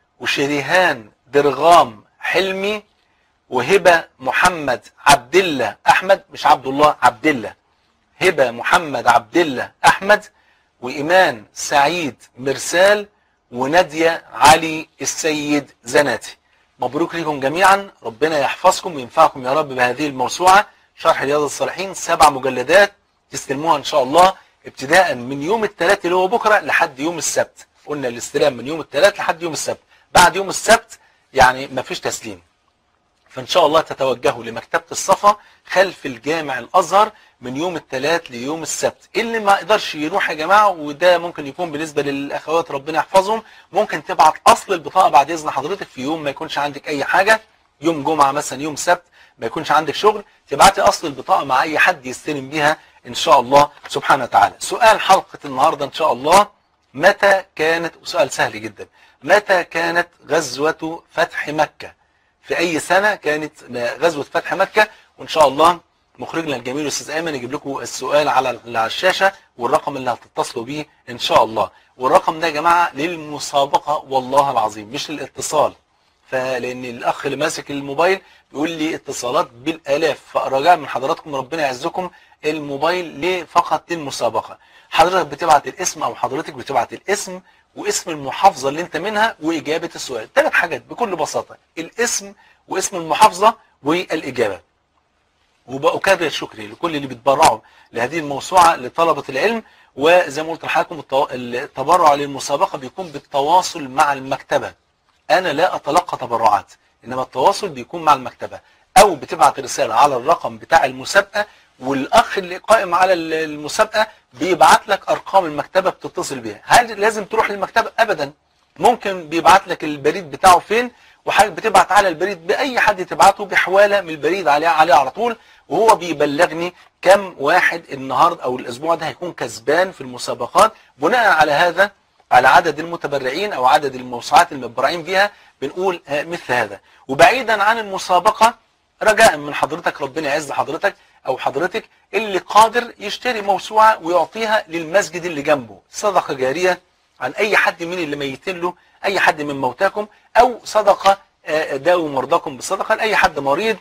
وشريهان درغام حلمي وهبة محمد عبد الله أحمد مش عبد الله عبد الله هبة محمد عبد الله أحمد وإيمان سعيد مرسال ونادية علي السيد زناتي مبروك لكم جميعا ربنا يحفظكم وينفعكم يا رب بهذه الموسوعة شرح رياض الصالحين سبع مجلدات تستلموها إن شاء الله ابتداء من يوم الثلاث اللي هو بكرة لحد يوم السبت قلنا الاستلام من يوم الثلاث لحد يوم السبت بعد يوم السبت يعني مفيش تسليم فإن شاء الله تتوجهوا لمكتبة الصفا خلف الجامع الأزهر من يوم الثلاث ليوم السبت اللي ما يقدرش يروح يا جماعة وده ممكن يكون بالنسبة للأخوات ربنا يحفظهم ممكن تبعت أصل البطاقة بعد إذن حضرتك في يوم ما يكونش عندك أي حاجة يوم جمعة مثلا يوم سبت ما يكونش عندك شغل تبعتي أصل البطاقة مع أي حد يستلم بيها إن شاء الله سبحانه وتعالى سؤال حلقة النهاردة إن شاء الله متى كانت سؤال سهل جدا متى كانت غزوة فتح مكة في اي سنة كانت غزوة فتح مكة وان شاء الله مخرجنا الجميل الاستاذ ايمن يجيب لكم السؤال على اللي على الشاشة والرقم اللي هتتصلوا بيه ان شاء الله والرقم ده يا جماعة للمسابقة والله العظيم مش للاتصال فلان الاخ اللي ماسك الموبايل بيقول لي اتصالات بالالاف فرجاء من حضراتكم ربنا يعزكم الموبايل ليه فقط للمسابقة حضرتك بتبعت الاسم او حضرتك بتبعت الاسم واسم المحافظة اللي انت منها واجابة السؤال ثلاث حاجات بكل بساطة الاسم واسم المحافظة والاجابة وبأكرر شكري لكل اللي بيتبرعوا لهذه الموسوعة لطلبة العلم وزي ما قلت لحضراتكم التو- التبرع للمسابقة بيكون بالتواصل مع المكتبة انا لا اتلقى تبرعات انما التواصل بيكون مع المكتبة او بتبعت رسالة على الرقم بتاع المسابقة والاخ اللي قائم على ال- المسابقة بيبعت لك ارقام المكتبة بتتصل بيها هل لازم تروح للمكتبة ابدا ممكن بيبعت لك البريد بتاعه فين وحضرتك بتبعت على البريد باي حد تبعته بحواله من البريد عليه عليه على طول وهو بيبلغني كم واحد النهارده او الاسبوع ده هيكون كسبان في المسابقات بناء على هذا على عدد المتبرعين او عدد الموسوعات المتبرعين بيها بنقول آه، مثل هذا وبعيدا عن المسابقة رجاء من حضرتك ربنا يعز حضرتك او حضرتك اللي قادر يشتري موسوعة ويعطيها للمسجد اللي جنبه صدقة جارية عن اي حد من اللي ميتين له اي حد من موتاكم او صدقة آه، داوي مرضاكم بالصدقة لاي حد مريض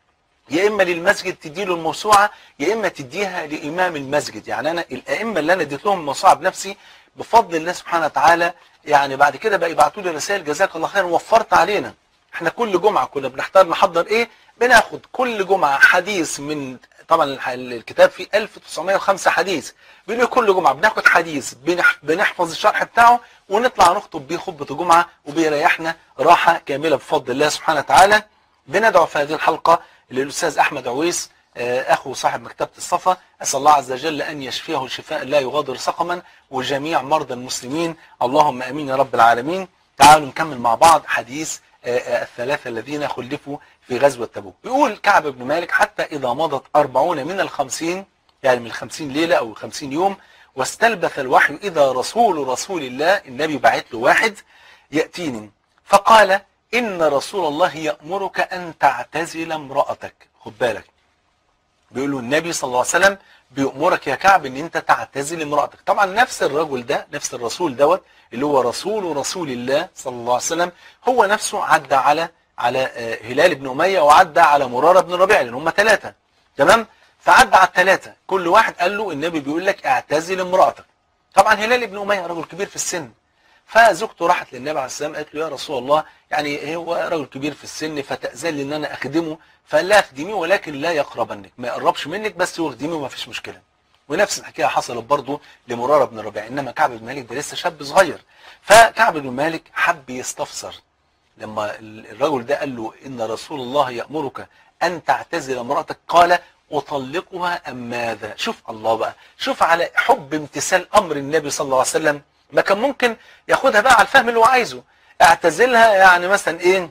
يا اما للمسجد تديله الموسوعه يا اما تديها لامام المسجد يعني انا الائمه اللي انا اديت لهم الموسوعه بنفسي بفضل الله سبحانه وتعالى يعني بعد كده بقى يبعتوا لي رسائل جزاك الله خير وفرت علينا احنا كل جمعه كنا بنحتار نحضر ايه بناخد كل جمعه حديث من طبعا الح- الكتاب فيه 1905 حديث بنقول كل جمعه بناخد حديث بنح- بنحفظ الشرح بتاعه ونطلع نخطب بيه خطبه الجمعه وبيريحنا راحه كامله بفضل الله سبحانه وتعالى بندعو في هذه الحلقة للأستاذ أحمد عويس آه، أخو صاحب مكتبة الصفا أسأل الله عز وجل أن يشفيه شفاء لا يغادر سقما وجميع مرضى المسلمين اللهم أمين يا رب العالمين تعالوا نكمل مع بعض حديث آه، آه، الثلاثة الذين خلفوا في غزوة تبوك يقول كعب بن مالك حتى إذا مضت أربعون من الخمسين يعني من الخمسين ليلة أو الخمسين يوم واستلبث الوحي إذا رسول رسول الله النبي بعت له واحد يأتيني فقال إن رسول الله يأمرك أن تعتزل امرأتك خد بالك بيقول له النبي صلى الله عليه وسلم بيأمرك يا كعب ان انت تعتزل امرأتك طبعا نفس الرجل ده نفس الرسول دوت اللي هو رسول رسول الله صلى الله عليه وسلم هو نفسه عدى على على آه، هلال بن أمية وعدى على مرارة بن ربيع لان هم ثلاثة تمام فعدى على الثلاثة كل واحد قال له النبي بيقول لك اعتزل امرأتك طبعا هلال بن أمية رجل كبير في السن فزوجته راحت للنبي عليه السلام قالت له يا رسول الله يعني هو رجل كبير في السن فتأذن لي ان انا اخدمه فقال لها اخدميه ولكن لا يقربنك ما يقربش منك بس واخدميه وما فيش مشكله ونفس الحكايه حصلت برضه لمراره بن ربيع انما كعب بن مالك ده لسه شاب صغير فكعب بن مالك حب يستفسر لما الرجل ده قال له ان رسول الله يأمرك ان تعتزل امرأتك قال اطلقها ام ماذا شوف الله بقى شوف على حب امتثال امر النبي صلى الله عليه وسلم ما كان ممكن ياخدها بقى على الفهم اللي هو عايزه اعتزلها يعني مثلا ايه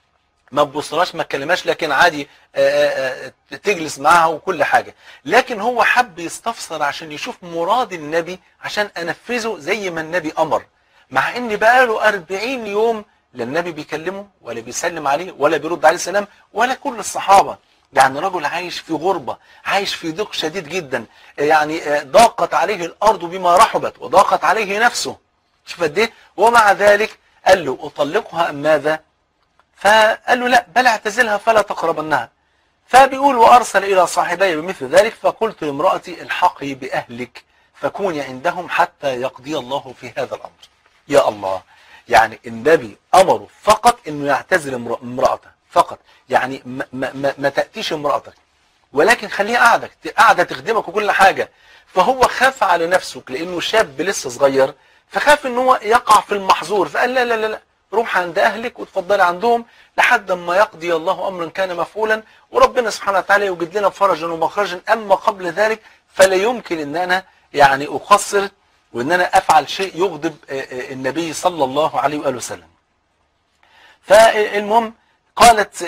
ما تبصلهاش ما تكلمهاش لكن عادي آآ آآ تجلس معاها وكل حاجة لكن هو حب يستفسر عشان يشوف مراد النبي عشان انفذه زي ما النبي امر مع ان بقاله 40 يوم لا النبي بيكلمه ولا بيسلم عليه ولا بيرد عليه السلام ولا كل الصحابة يعني رجل عايش في غربة عايش في ضيق شديد جدا يعني ضاقت عليه الأرض بما رحبت وضاقت عليه نفسه شوف قد ايه ومع ذلك قال له أطلقها أم ماذا فقال له لا بل اعتزلها فلا تقربنها فبيقول وأرسل إلى صاحبي بمثل ذلك فقلت لامرأتي الحقي بأهلك فكوني عندهم حتى يقضي الله في هذا الأمر يا الله يعني النبي أمره فقط أنه يعتزل امرأته فقط يعني ما, ما, ما تأتيش امرأتك ولكن خليها قاعدة قاعدة تخدمك وكل حاجة فهو خاف على نفسه لأنه شاب لسه صغير فخاف ان هو يقع في المحظور فقال لا لا لا, لا روح عند أهلك وتفضلي عندهم لحد ما يقضي الله أمرا كان مفعولا وربنا سبحانه وتعالى يوجد لنا فرجا ومخرجا أما قبل ذلك فلا يمكن أن أنا يعني أقصر وأن أنا أفعل شيء يغضب النبي صلى الله عليه وآله وسلم فالمهم قالت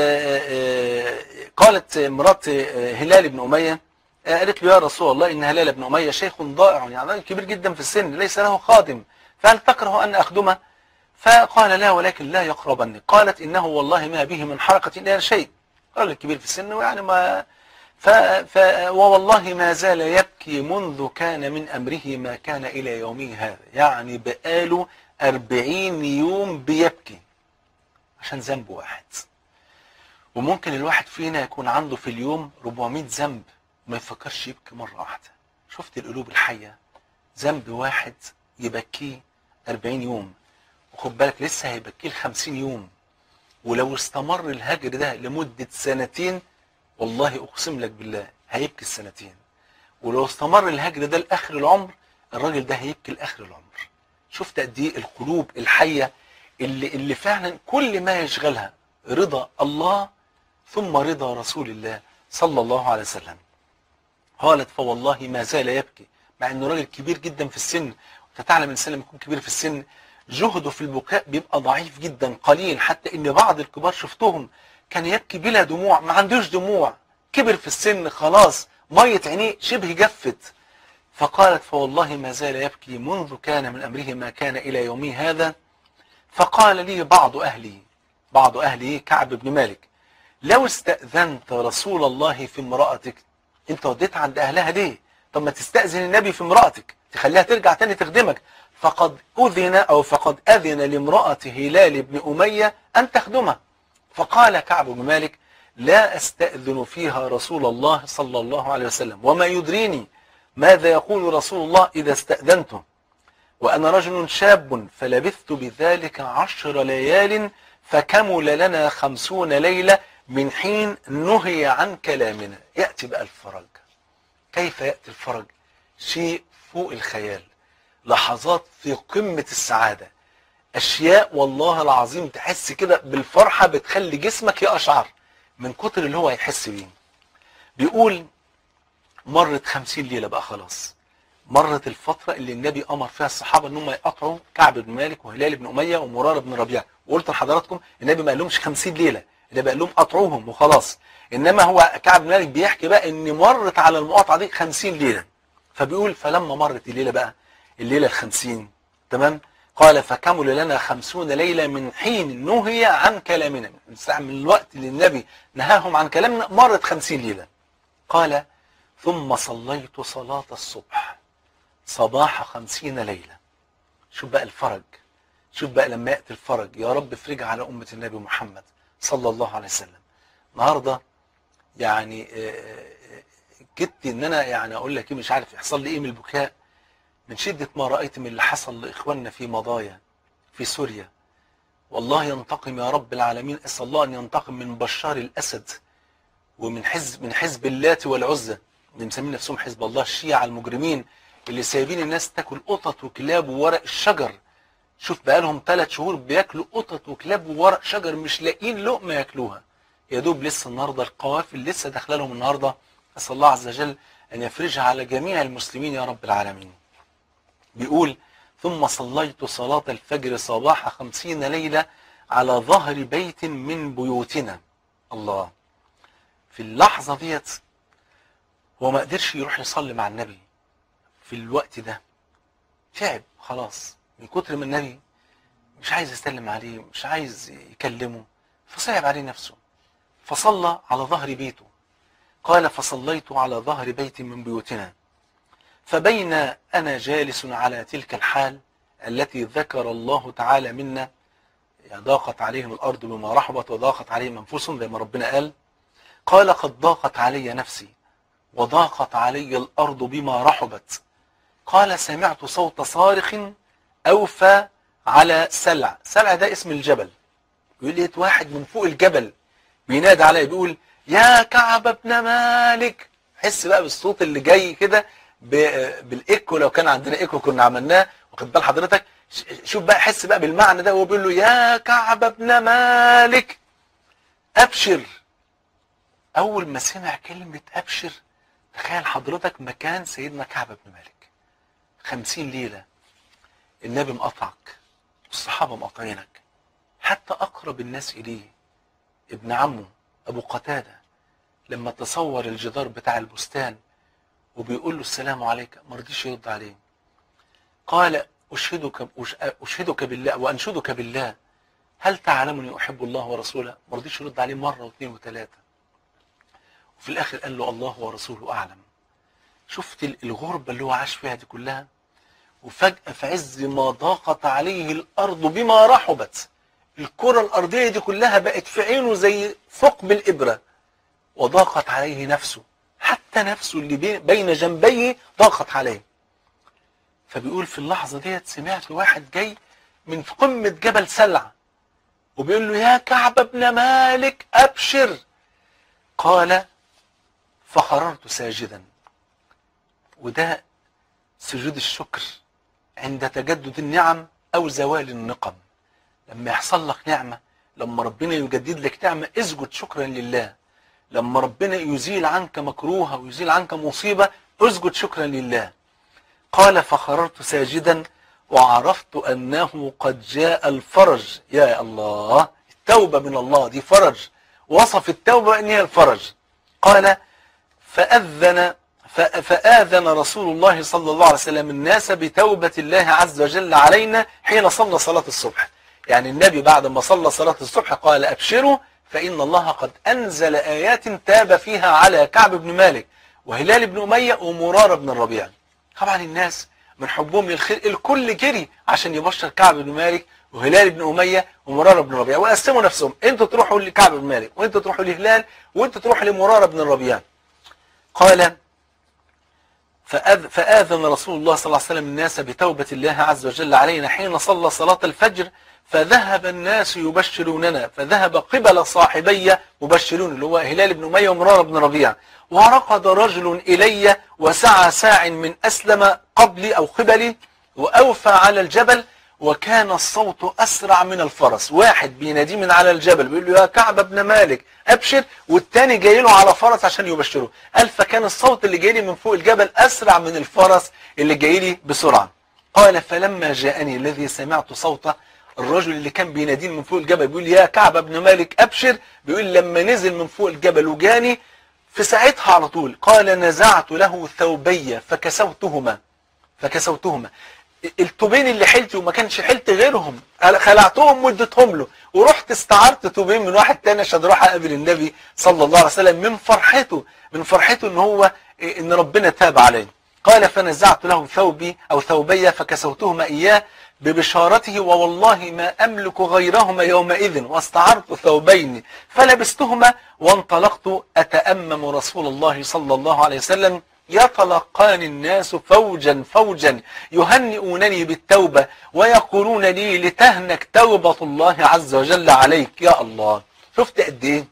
قالت مرات هلال بن أمية قالت له يا رسول الله إن هلال بن أمية شيخ ضائع يعني كبير جدا في السن ليس له خادم فهل تكره أن أخدمه فقال لا ولكن لا يقربني قالت إنه والله ما به من حركة إلا شيء رجل كبير في السن ويعني ما ف... ف... ووالله ما زال يبكي منذ كان من أمره ما كان إلى يومه هذا يعني بقاله أربعين يوم بيبكي عشان ذنب واحد وممكن الواحد فينا يكون عنده في اليوم 400 ذنب ما يفكرش يبكي مرة واحدة شفت القلوب الحية ذنب واحد يبكيه 40 يوم وخد بالك لسه هيبكيه ل 50 يوم ولو استمر الهجر ده لمدة سنتين والله اقسم لك بالله هيبكي السنتين ولو استمر الهجر ده لاخر العمر الراجل ده هيبكي لاخر العمر شفت قد ايه القلوب الحيه اللي اللي فعلا كل ما يشغلها رضا الله ثم رضا رسول الله صلى الله عليه وسلم قالت فوالله ما زال يبكي مع انه راجل كبير جدا في السن فتعلم الانسان لما يكون كبير في السن جهده في البكاء بيبقى ضعيف جدا قليل حتى ان بعض الكبار شفتهم كان يبكي بلا دموع ما عندوش دموع كبر في السن خلاص مية عينيه شبه جفت فقالت فوالله ما زال يبكي منذ كان من أمره ما كان إلى يومه هذا فقال لي بعض أهلي بعض أهلي كعب بن مالك لو استأذنت رسول الله في امرأتك انت وديت عند أهلها ليه طب ما تستأذن النبي في امرأتك تخليها ترجع تاني تخدمك فقد أذن أو فقد أذن لامرأة هلال بن أمية أن تخدمه فقال كعب بن مالك لا أستأذن فيها رسول الله صلى الله عليه وسلم وما يدريني ماذا يقول رسول الله إذا استأذنته وأنا رجل شاب فلبثت بذلك عشر ليال فكمل لنا خمسون ليلة من حين نهي عن كلامنا يأتي بقى الفرج كيف يأتي الفرج شيء فوق الخيال لحظات في قمة السعادة أشياء والله العظيم تحس كده بالفرحة بتخلي جسمك يقشعر من كتر اللي هو هيحس بيه بيقول مرت خمسين ليلة بقى خلاص مرت الفترة اللي النبي أمر فيها الصحابة إن هم يقطعوا كعب بن مالك وهلال بن أمية ومرارة بن ربيعة وقلت لحضراتكم النبي ما قالهمش 50 ليلة النبي قال لهم قطعوهم وخلاص إنما هو كعب بن مالك بيحكي بقى إن مرت على المقاطعة دي 50 ليلة فبيقول فلما مرت الليلة بقى الليلة الخمسين تمام قال فكمل لنا خمسون ليلة من حين نهي عن كلامنا من ساعة من الوقت اللي النبي نهاهم عن كلامنا مرت خمسين ليلة قال ثم صليت صلاة الصبح صباح خمسين ليلة شوف بقى الفرج شوف بقى لما يأتي الفرج يا رب افرج على أمة النبي محمد صلى الله عليه وسلم النهاردة يعني كدت ان انا يعني اقول لك ايه مش عارف يحصل لي ايه من البكاء من شدة ما رأيت من اللي حصل لإخواننا في مضايا في سوريا والله ينتقم يا رب العالمين أسأل الله أن ينتقم من بشار الأسد ومن حزب من حزب اللات والعزة اللي مسمين نفسهم حزب الله الشيعة المجرمين اللي سايبين الناس تاكل قطط وكلاب وورق الشجر شوف بقالهم ثلاث شهور بياكلوا قطط وكلاب وورق شجر مش لاقيين لقمة ياكلوها يا دوب لسه النهارده القوافل لسه داخله لهم النهارده أسأل الله عز وجل أن يفرجها على جميع المسلمين يا رب العالمين بيقول ثم صليت صلاة الفجر صباح خمسين ليلة على ظهر بيت من بيوتنا الله في اللحظة ديت هو ما قدرش يروح يصلي مع النبي في الوقت ده تعب خلاص من كتر ما النبي مش عايز يسلم عليه مش عايز يكلمه فصعب عليه نفسه فصلى على ظهر بيته قال فصليت على ظهر بيت من بيوتنا فبين أنا جالس على تلك الحال التي ذكر الله تعالى منا يعني ضاقت عليهم الأرض بما رحبت وضاقت عليهم أنفسهم زي ما ربنا قال قال قد ضاقت علي نفسي وضاقت علي الأرض بما رحبت قال سمعت صوت صارخ أوفى على سلع سلع ده اسم الجبل يقول لي واحد من فوق الجبل بينادي علي بيقول يا كعب بن مالك حس بقى بالصوت اللي جاي كده بالايكو لو كان عندنا ايكو كنا عملناه واخد بال حضرتك شوف بقى حس بقى بالمعنى ده وهو بيقول له يا كعب بن مالك ابشر اول ما سمع كلمة ابشر تخيل حضرتك مكان سيدنا كعب بن مالك خمسين ليلة النبي مقطعك والصحابة مقاطعينك حتى اقرب الناس اليه ابن عمه ابو قتادة لما تصور الجدار بتاع البستان وبيقول له السلام عليك ما رضيش يرد عليه قال أشهدك, أشهدك بالله وأنشدك بالله هل تعلمني أحب الله ورسوله ما رضيش يرد عليه مرة واثنين وثلاثة وفي الآخر قال له الله ورسوله أعلم شفت الغربة اللي هو عاش فيها دي كلها وفجأة في عز ما ضاقت عليه الأرض بما رحبت الكرة الأرضية دي كلها بقت في عينه زي ثقب الإبرة وضاقت عليه نفسه حتى نفسه اللي بين جنبيه ضاقت عليه فبيقول في اللحظة ديت سمعت واحد جاي من قمة جبل سلع وبيقول له يا كعب بن مالك أبشر قال فخررت ساجدا وده سجود الشكر عند تجدد النعم أو زوال النقم لما يحصل لك نعمة لما ربنا يجدد لك نعمة اسجد شكرا لله لما ربنا يزيل عنك مكروه ويزيل عنك مصيبة اسجد شكرا لله قال فخررت ساجدا وعرفت أنه قد جاء الفرج يا الله التوبة من الله دي فرج وصف التوبة أن هي الفرج قال فأذن فآذن رسول الله صلى الله عليه وسلم الناس بتوبة الله عز وجل علينا حين صلى صلاة الصبح يعني النبي بعد ما صلى صلاة الصبح قال أبشروا فإن الله قد أنزل آيات تاب فيها على كعب بن مالك وهلال بن أمية ومرارة بن الربيع طبعا الناس من حبهم للخير الكل جري عشان يبشر كعب بن مالك وهلال بن أمية ومرارة بن الربيع وقسموا نفسهم انتوا تروحوا لكعب بن مالك وانتوا تروحوا لهلال وانتوا تروحوا لمرارة بن الربيع قال فأذ فآذن رسول الله صلى الله عليه وسلم الناس بتوبة الله عز وجل علينا حين صلى صلاة الفجر فذهب الناس يبشروننا فذهب قبل صاحبي مبشرون اللي هو هلال بن أمية ومرارة بن ربيع ورقد رجل إلي وسعى ساع من أسلم قبلي أو قبلي وأوفى على الجبل وكان الصوت أسرع من الفرس واحد بيناديه من على الجبل بيقول له يا كعب بن مالك أبشر والتاني جاي له على فرس عشان يبشره قال فكان الصوت اللي جاي لي من فوق الجبل أسرع من الفرس اللي جاي لي بسرعة قال فلما جاءني الذي سمعت صوته الرجل اللي كان بيناديني من فوق الجبل بيقول يا كعب بن مالك أبشر بيقول لما نزل من فوق الجبل وجاني في ساعتها على طول قال نزعت له ثوبي فكسوتهما فكسوتهما التوبين اللي حلتي وما كانش حلت غيرهم خلعتهم واديتهم له ورحت استعرت توبين من واحد تاني عشان اروح اقابل النبي صلى الله عليه وسلم من فرحته من فرحته ان هو ان ربنا تاب عليه قال فنزعت له ثوبي او ثوبي فكسوتهما اياه ببشارته ووالله ما املك غيرهما يومئذ واستعرت ثوبين فلبستهما وانطلقت اتامم رسول الله صلى الله عليه وسلم يتلقاني الناس فوجا فوجا يهنئونني بالتوبة ويقولون لي لتهنك توبة الله عز وجل عليك يا الله شفت قد ايه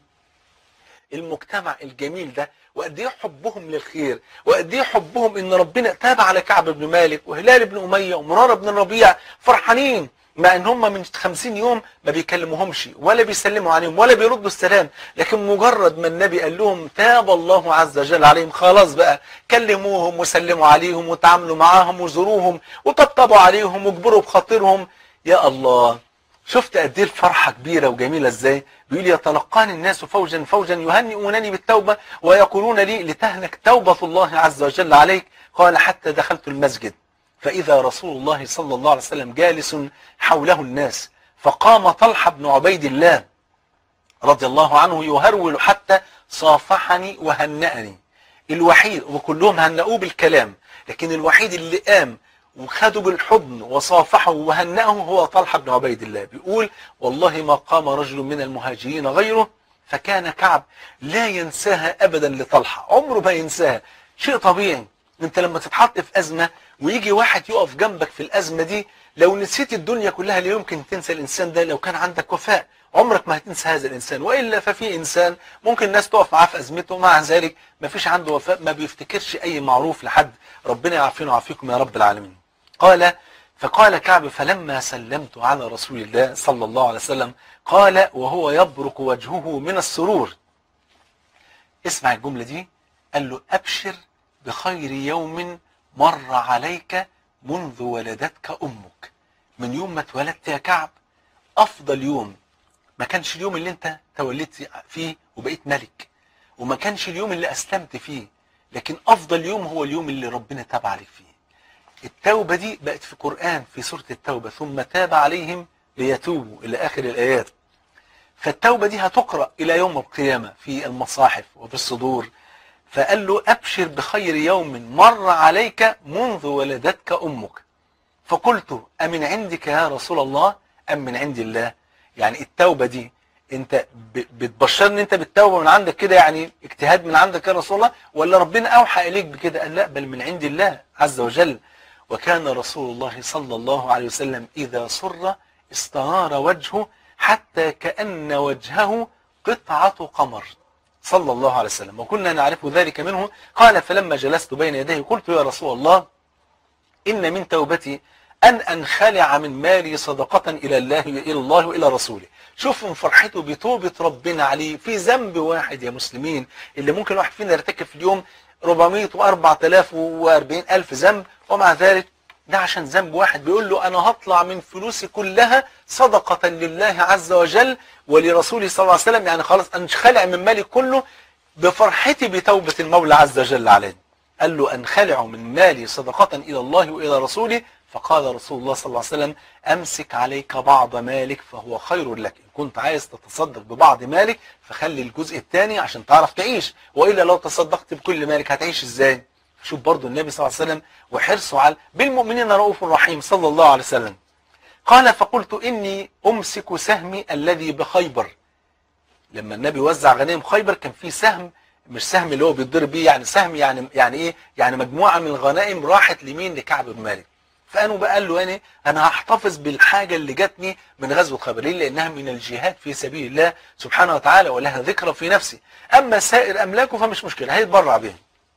المجتمع الجميل ده وقد ايه حبهم للخير وقد ايه حبهم ان ربنا تاب على كعب بن مالك وهلال بن اميه ومراره بن الربيع فرحانين مع ان هم من 50 يوم ما بيكلموهمش ولا بيسلموا عليهم ولا بيردوا السلام لكن مجرد ما النبي قال لهم تاب الله عز وجل عليهم خلاص بقى كلموهم وسلموا عليهم وتعاملوا معاهم وزوروهم وطبطبوا عليهم وجبروا بخاطرهم يا الله شفت قد ايه الفرحه كبيره وجميله ازاي بيقول يتلقاني الناس فوجا فوجا يهنئونني بالتوبه ويقولون لي لتهنك توبه الله عز وجل عليك قال حتى دخلت المسجد فإذا رسول الله صلى الله عليه وسلم جالس حوله الناس فقام طلحة بن عبيد الله رضي الله عنه يهرول حتى صافحني وهنأني الوحيد وكلهم هنأوه بالكلام لكن الوحيد اللي قام وخده بالحضن وصافحه وهنأه هو طلحة بن عبيد الله بيقول والله ما قام رجل من المهاجرين غيره فكان كعب لا ينساها أبدا لطلحة عمره ما ينساها شيء طبيعي انت لما تتحط في أزمة ويجي واحد يقف جنبك في الأزمة دي لو نسيت الدنيا كلها لا يمكن تنسى الإنسان ده لو كان عندك وفاء عمرك ما هتنسى هذا الإنسان وإلا ففي إنسان ممكن الناس تقف معاه في أزمته ومع ذلك ما فيش عنده وفاء ما بيفتكرش أي معروف لحد ربنا يعافينا ويعافيكم يا رب العالمين قال فقال كعب فلما سلمت على رسول الله صلى الله عليه وسلم قال وهو يبرق وجهه من السرور اسمع الجملة دي قال له أبشر بخير يوم مر عليك منذ ولدتك أمك من يوم ما اتولدت يا كعب أفضل يوم ما كانش اليوم اللي انت تولدت فيه وبقيت ملك وما كانش اليوم اللي أسلمت فيه لكن أفضل يوم هو اليوم اللي ربنا تاب عليك فيه التوبة دي بقت في قرآن في سورة التوبة ثم تاب عليهم ليتوبوا إلى آخر الآيات فالتوبة دي هتقرأ إلى يوم القيامة في المصاحف وفي الصدور فقال له أبشر بخير يوم مر عليك منذ ولدتك أمك فقلت أمن عندك يا رسول الله أم من عند الله يعني التوبة دي انت بتبشرني انت بالتوبة من عندك كده يعني اجتهاد من عندك يا رسول الله ولا ربنا أوحى إليك بكده قال لا بل من عند الله عز وجل وكان رسول الله صلى الله عليه وسلم إذا سر استنار وجهه حتى كأن وجهه قطعة قمر صلى الله عليه وسلم وكنا نعرف ذلك منه قال فلما جلست بين يديه قلت يا رسول الله إن من توبتي أن أنخلع من مالي صدقة إلى الله إلى الله وإلى رسوله شوف من فرحته بتوبة ربنا عليه في ذنب واحد يا مسلمين اللي ممكن واحد فينا يرتكب في اليوم 400 و4040 ألف ذنب ومع ذلك ده عشان ذنب واحد بيقول له أنا هطلع من فلوسي كلها صدقة لله عز وجل ولرسوله صلى الله عليه وسلم يعني خلاص أنخلع من مالي كله بفرحتي بتوبة المولى عز وجل عليه قال له أنخلع من مالي صدقة إلى الله وإلى رسوله فقال رسول الله صلى الله عليه وسلم أمسك عليك بعض مالك فهو خير لك إن كنت عايز تتصدق ببعض مالك فخلي الجزء الثاني عشان تعرف تعيش وإلا لو تصدقت بكل مالك هتعيش إزاي شوف برضو النبي صلى الله عليه وسلم وحرصه على بالمؤمنين رؤوف رحيم صلى الله عليه وسلم قال فقلت إني أمسك سهمي الذي بخيبر لما النبي وزع غنائم خيبر كان في سهم مش سهم اللي هو بيتضرب بيه يعني سهم يعني يعني ايه يعني مجموعه من الغنائم راحت لمين لكعب بن مالك فقالوا بقى قال له يعني انا هحتفظ بالحاجه اللي جاتني من غزوه خيبر ليه؟ لانها من الجهاد في سبيل الله سبحانه وتعالى ولها ذكرى في نفسي اما سائر املاكه فمش مشكله هيتبرع بها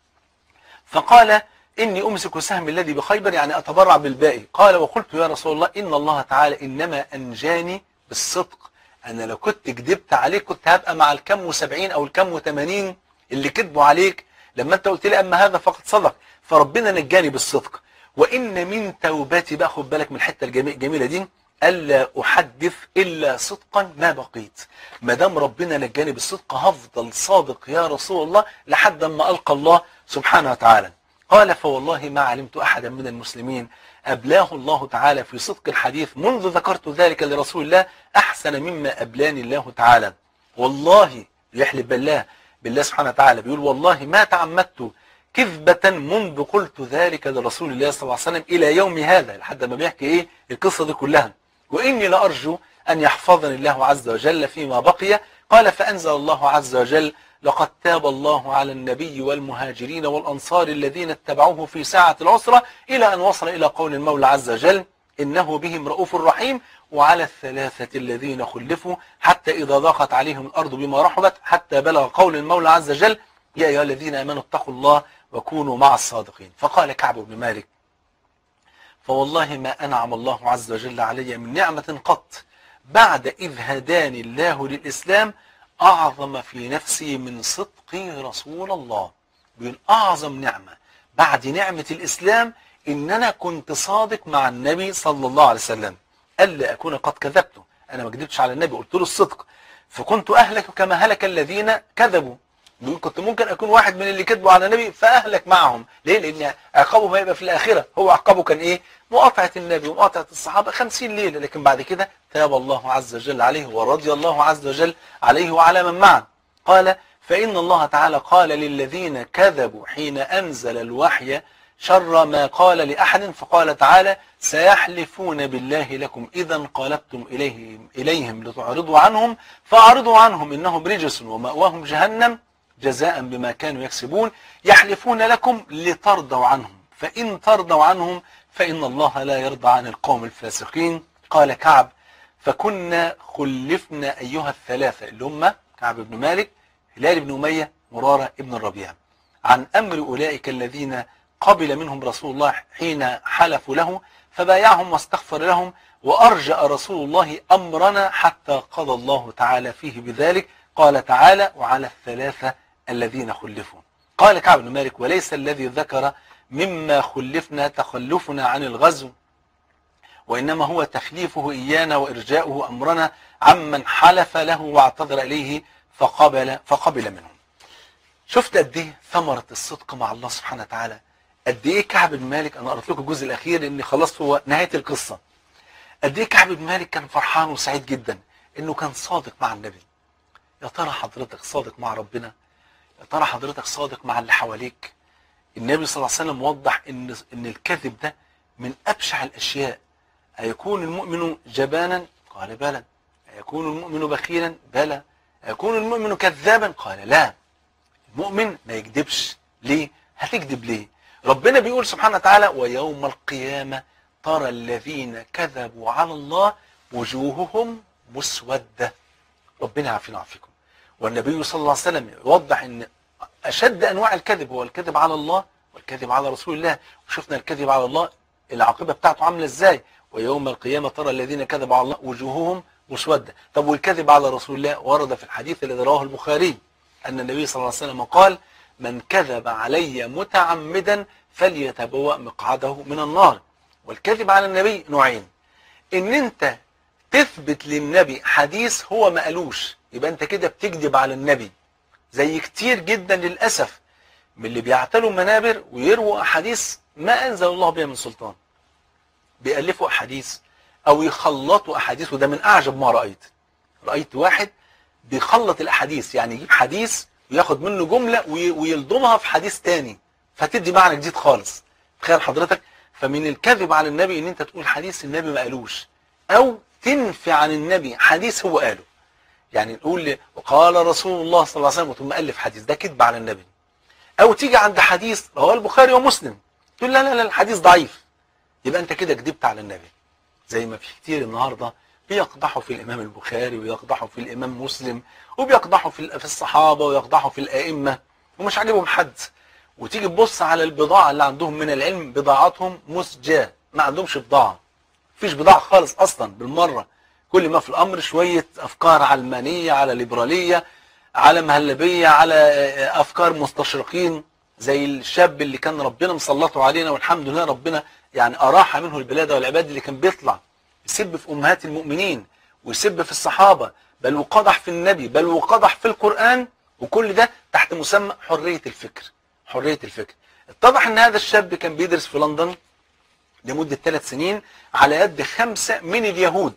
فقال اني امسك سهم الذي بخيبر يعني اتبرع بالباقي قال وقلت يا رسول الله ان الله تعالى انما انجاني بالصدق انا لو كنت كذبت عليك كنت هبقى مع الكم وسبعين او الكم وثمانين اللي كذبوا عليك لما انت قلت لي اما هذا فقد صدق فربنا نجاني بالصدق وان من توبتي بقى خد بالك من الحته الجميله دي الا احدث الا صدقا ما بقيت ما دام ربنا نجاني بالصدق هفضل صادق يا رسول الله لحد ما القى الله سبحانه وتعالى قال فوالله ما علمت احدا من المسلمين ابلاه الله تعالى في صدق الحديث منذ ذكرت ذلك لرسول الله احسن مما ابلاني الله تعالى والله يحلف بالله بالله سبحانه وتعالى بيقول والله ما تعمدت كذبة منذ قلت ذلك لرسول الله صلى الله عليه وسلم إلى يوم هذا لحد ما بيحكي إيه القصة دي كلها وإني لأرجو أن يحفظني الله عز وجل فيما بقي قال فأنزل الله عز وجل لقد تاب الله على النبي والمهاجرين والأنصار الذين اتبعوه في ساعة العسرة إلى أن وصل إلى قول المولى عز وجل إنه بهم رؤوف رحيم وعلى الثلاثة الذين خلفوا حتى إذا ضاقت عليهم الأرض بما رحبت حتى بلغ قول المولى عز وجل يا أيها الذين آمنوا اتقوا الله وكونوا مع الصادقين فقال كعب بن مالك فوالله ما أنعم الله عز وجل علي من نعمة قط بعد إذ هداني الله للإسلام أعظم في نفسي من صدقي رسول الله بيقول أعظم نعمة بعد نعمة الإسلام إن أنا كنت صادق مع النبي صلى الله عليه وسلم ألا أكون قد كذبته أنا ما كذبتش على النبي قلت له الصدق فكنت أهلك كما هلك الذين كذبوا بيقول كنت ممكن أكون واحد من اللي كذبوا على النبي فأهلك معهم ليه لأن عقابه ما يبقى في الآخرة هو عقابه كان إيه مقاطعة النبي ومقاطعة الصحابة خمسين ليلة لكن بعد كده تاب الله عز وجل عليه ورضي الله عز وجل عليه وعلى من معه قال فإن الله تعالى قال للذين كذبوا حين أنزل الوحي شر ما قال لأحد فقال تعالى سيحلفون بالله لكم إذا انقلبتم إليهم, إليهم لتعرضوا عنهم فأعرضوا عنهم إنهم رجس ومأواهم جهنم جزاء بما كانوا يكسبون يحلفون لكم لترضوا عنهم فإن ترضوا عنهم فإن الله لا يرضى عن القوم الفاسقين قال كعب فكنا خلفنا أيها الثلاثة اللي هم كعب بن مالك هلال بن أمية مرارة ابن الربيع عن أمر أولئك الذين قبل منهم رسول الله حين حلفوا له فبايعهم واستغفر لهم وأرجأ رسول الله أمرنا حتى قضى الله تعالى فيه بذلك قال تعالى وعلى الثلاثة الذين خلفوا قال كعب بن مالك وليس الذي ذكر مما خلفنا تخلفنا عن الغزو وإنما هو تخليفه إيانا وإرجاؤه أمرنا عمن حلف له واعتذر إليه فقبل, فقبل منه شفت قد ايه ثمرة الصدق مع الله سبحانه وتعالى قد ايه كعب بن مالك انا قرأت لكم الجزء الاخير لان خلاص هو نهاية القصة قد ايه كعب بن مالك كان فرحان وسعيد جدا انه كان صادق مع النبي يا ترى حضرتك صادق مع ربنا يا ترى حضرتك صادق مع اللي حواليك النبي صلى الله عليه وسلم وضح ان ان الكذب ده من ابشع الاشياء ايكون المؤمن جبانا قال بلى ايكون المؤمن بخيلا بلى ايكون المؤمن كذابا قال لا المؤمن ما يكذبش ليه هتكذب ليه ربنا بيقول سبحانه وتعالى ويوم القيامة ترى الذين كذبوا على الله وجوههم مسودة ربنا يعافينا ويعافيكم والنبي صلى الله عليه وسلم يوضح ان اشد انواع الكذب هو الكذب على الله والكذب على رسول الله وشفنا الكذب على الله العاقبة بتاعته عاملة ازاي ويوم القيامة ترى الذين كذبوا على الله وجوههم مسودة طب والكذب على رسول الله ورد في الحديث الذي رواه البخاري أن النبي صلى الله عليه وسلم قال من كذب علي متعمدا فليتبوأ مقعده من النار والكذب على النبي نوعين ان انت تثبت للنبي حديث هو ما قالوش يبقى انت كده بتكذب على النبي زي كتير جدا للأسف من اللي بيعتلوا منابر ويرووا أحاديث ما أنزل الله بها من سلطان بيألفوا أحاديث أو يخلطوا أحاديث وده من أعجب ما رأيت رأيت واحد بيخلط الأحاديث يعني يجيب حديث وياخد منه جملة وي- ويلضمها في حديث تاني فتدي معنى جديد خالص تخيل حضرتك فمن الكذب على النبي ان انت تقول حديث النبي ما قالوش او تنفي عن النبي حديث هو قاله يعني نقول ل- وقال رسول الله صلى الله عليه وسلم وثم الف حديث ده كذب على النبي او تيجي عند حديث رواه البخاري ومسلم تقول لا لا لا الحديث ضعيف يبقى انت كده كذبت على النبي زي ما في كتير النهارده بيقدحوا في الامام البخاري ويقدحوا في الامام مسلم وبيقدحوا في في الصحابه ويقدحوا في الائمه ومش عاجبهم حد وتيجي تبص على البضاعه اللي عندهم من العلم بضاعتهم مسجاه ما عندهمش بضاعه مفيش بضاعه خالص اصلا بالمره كل ما في الامر شويه افكار علمانيه على ليبراليه على مهلبيه على آه، افكار مستشرقين زي الشاب اللي كان ربنا مسلطه علينا والحمد لله ربنا يعني اراح منه البلاد والعباد اللي كان بيطلع يسب في امهات المؤمنين ويسب في الصحابه بل وقدح في النبي بل وقدح في القران وكل ده تحت مسمى حريه الفكر حريه الفكر اتضح ان هذا الشاب كان بيدرس في لندن لمده ثلاث سنين على يد خمسه من اليهود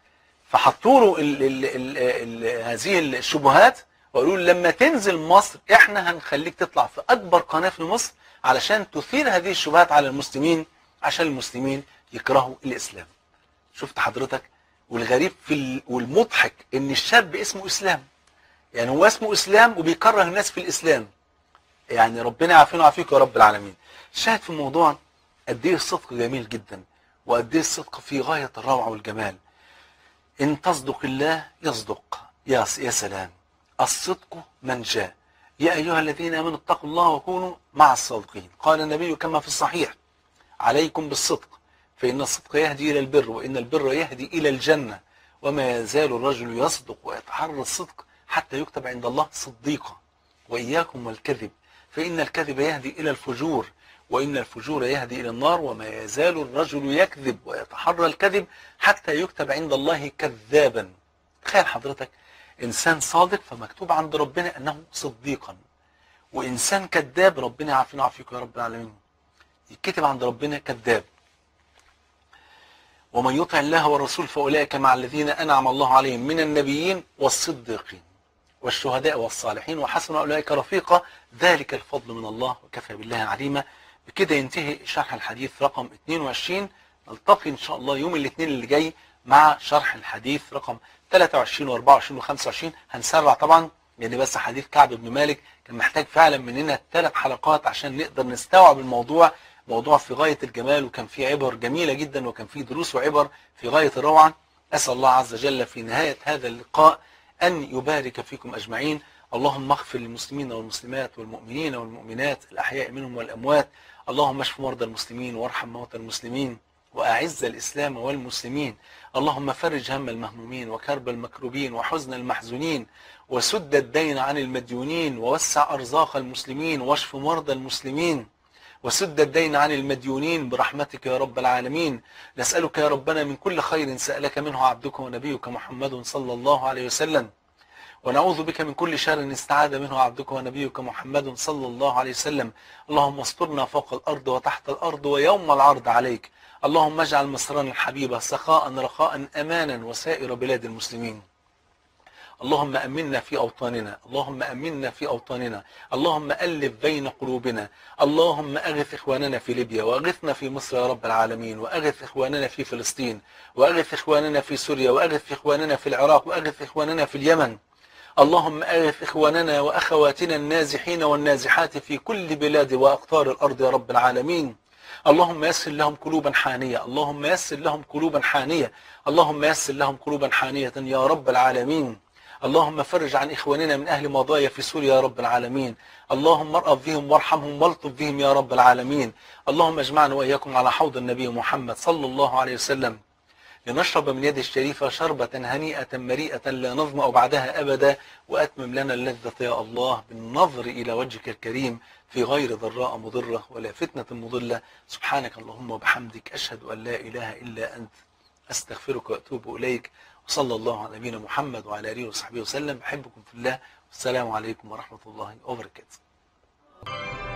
فحطوا له ال ال ال ال هذه الشبهات وقالوا له لما تنزل مصر احنا هنخليك تطلع في اكبر قناه في مصر علشان تثير هذه الشبهات على المسلمين عشان المسلمين يكرهوا الاسلام شفت حضرتك والغريب في ال... والمضحك ان الشاب اسمه اسلام يعني هو اسمه اسلام وبيكره الناس في الاسلام يعني ربنا يعافينا ويعافيك يا رب العالمين شاهد في الموضوع قد ايه الصدق جميل جدا وقد ايه الصدق في غايه الروعه والجمال ان تصدق الله يصدق يا يا سلام الصدق من جاء يا ايها الذين امنوا اتقوا الله وكونوا مع الصادقين قال النبي كما في الصحيح عليكم بالصدق فإن الصدق يهدي إلى البر وإن البر يهدي إلى الجنة وما يزال الرجل يصدق ويتحرى الصدق حتى يكتب عند الله صديقا وإياكم والكذب فإن الكذب يهدي إلى الفجور وإن الفجور يهدي إلى النار وما يزال الرجل يكذب ويتحرى الكذب حتى يكتب عند الله كذابا تخيل حضرتك إنسان صادق فمكتوب عند ربنا أنه صديقا وإنسان كذاب ربنا يعافينا ويعافيكم يا رب العالمين يتكتب عند ربنا كذاب ومن يطع الله والرسول فأولئك مع الذين أنعم الله عليهم من النبيين والصديقين والشهداء والصالحين وحسن أولئك رفيقا ذلك الفضل من الله وكفى بالله عليما بكده ينتهي شرح الحديث رقم 22 نلتقي إن شاء الله يوم الاثنين اللي جاي مع شرح الحديث رقم 23 و24 و25 هنسرع طبعا لان بس حديث كعب بن مالك كان محتاج فعلا مننا ثلاث حلقات عشان نقدر نستوعب الموضوع موضوع في غاية الجمال وكان فيه عبر جميلة جدا وكان فيه دروس وعبر في غاية الروعة أسأل الله عز وجل في نهاية هذا اللقاء أن يبارك فيكم أجمعين اللهم اغفر للمسلمين والمسلمات والمؤمنين والمؤمنات الأحياء منهم والأموات اللهم اشف مرضى المسلمين وارحم موتى المسلمين وأعز الإسلام والمسلمين اللهم فرج هم المهمومين وكرب المكروبين وحزن المحزونين وسد الدين عن المديونين ووسع أرزاق المسلمين واشف مرضى المسلمين وسد الدين عن المديونين برحمتك يا رب العالمين نسألك يا ربنا من كل خير سألك منه عبدك ونبيك محمد صلى الله عليه وسلم ونعوذ بك من كل شر استعاذ منه عبدك ونبيك محمد صلى الله عليه وسلم اللهم استرنا فوق الأرض وتحت الأرض ويوم العرض عليك اللهم اجعل مصرنا الحبيبة سخاء رخاء أمانا وسائر بلاد المسلمين اللهم أمنا في أوطاننا اللهم أمنا في أوطاننا اللهم ألف بين قلوبنا اللهم أغث إخواننا في ليبيا وأغثنا في مصر يا رب العالمين وأغث إخواننا في فلسطين وأغث إخواننا في سوريا وأغث إخواننا في العراق وأغث إخواننا في اليمن اللهم أغث إخواننا وأخواتنا النازحين والنازحات في كل بلاد وأقطار الأرض يا رب العالمين اللهم يسر لهم قلوبا حانية اللهم يسر لهم قلوبا حانية اللهم يسر لهم قلوبا حانية يا رب العالمين اللهم فرج عن إخواننا من أهل مضايا في سوريا يا رب العالمين اللهم ارأف بهم وارحمهم والطف بهم يا رب العالمين اللهم اجمعنا وإياكم على حوض النبي محمد صلى الله عليه وسلم لنشرب من يد الشريفة شربة هنيئة مريئة لا نظمأ بعدها أبدا وأتمم لنا اللذة يا الله بالنظر إلى وجهك الكريم في غير ضراء مضرة ولا فتنة مضلة سبحانك اللهم وبحمدك أشهد أن لا إله إلا أنت أستغفرك وأتوب إليك وصلى الله على نبينا محمد وعلى آله وصحبه وسلم أحبكم في الله والسلام عليكم ورحمة الله وبركاته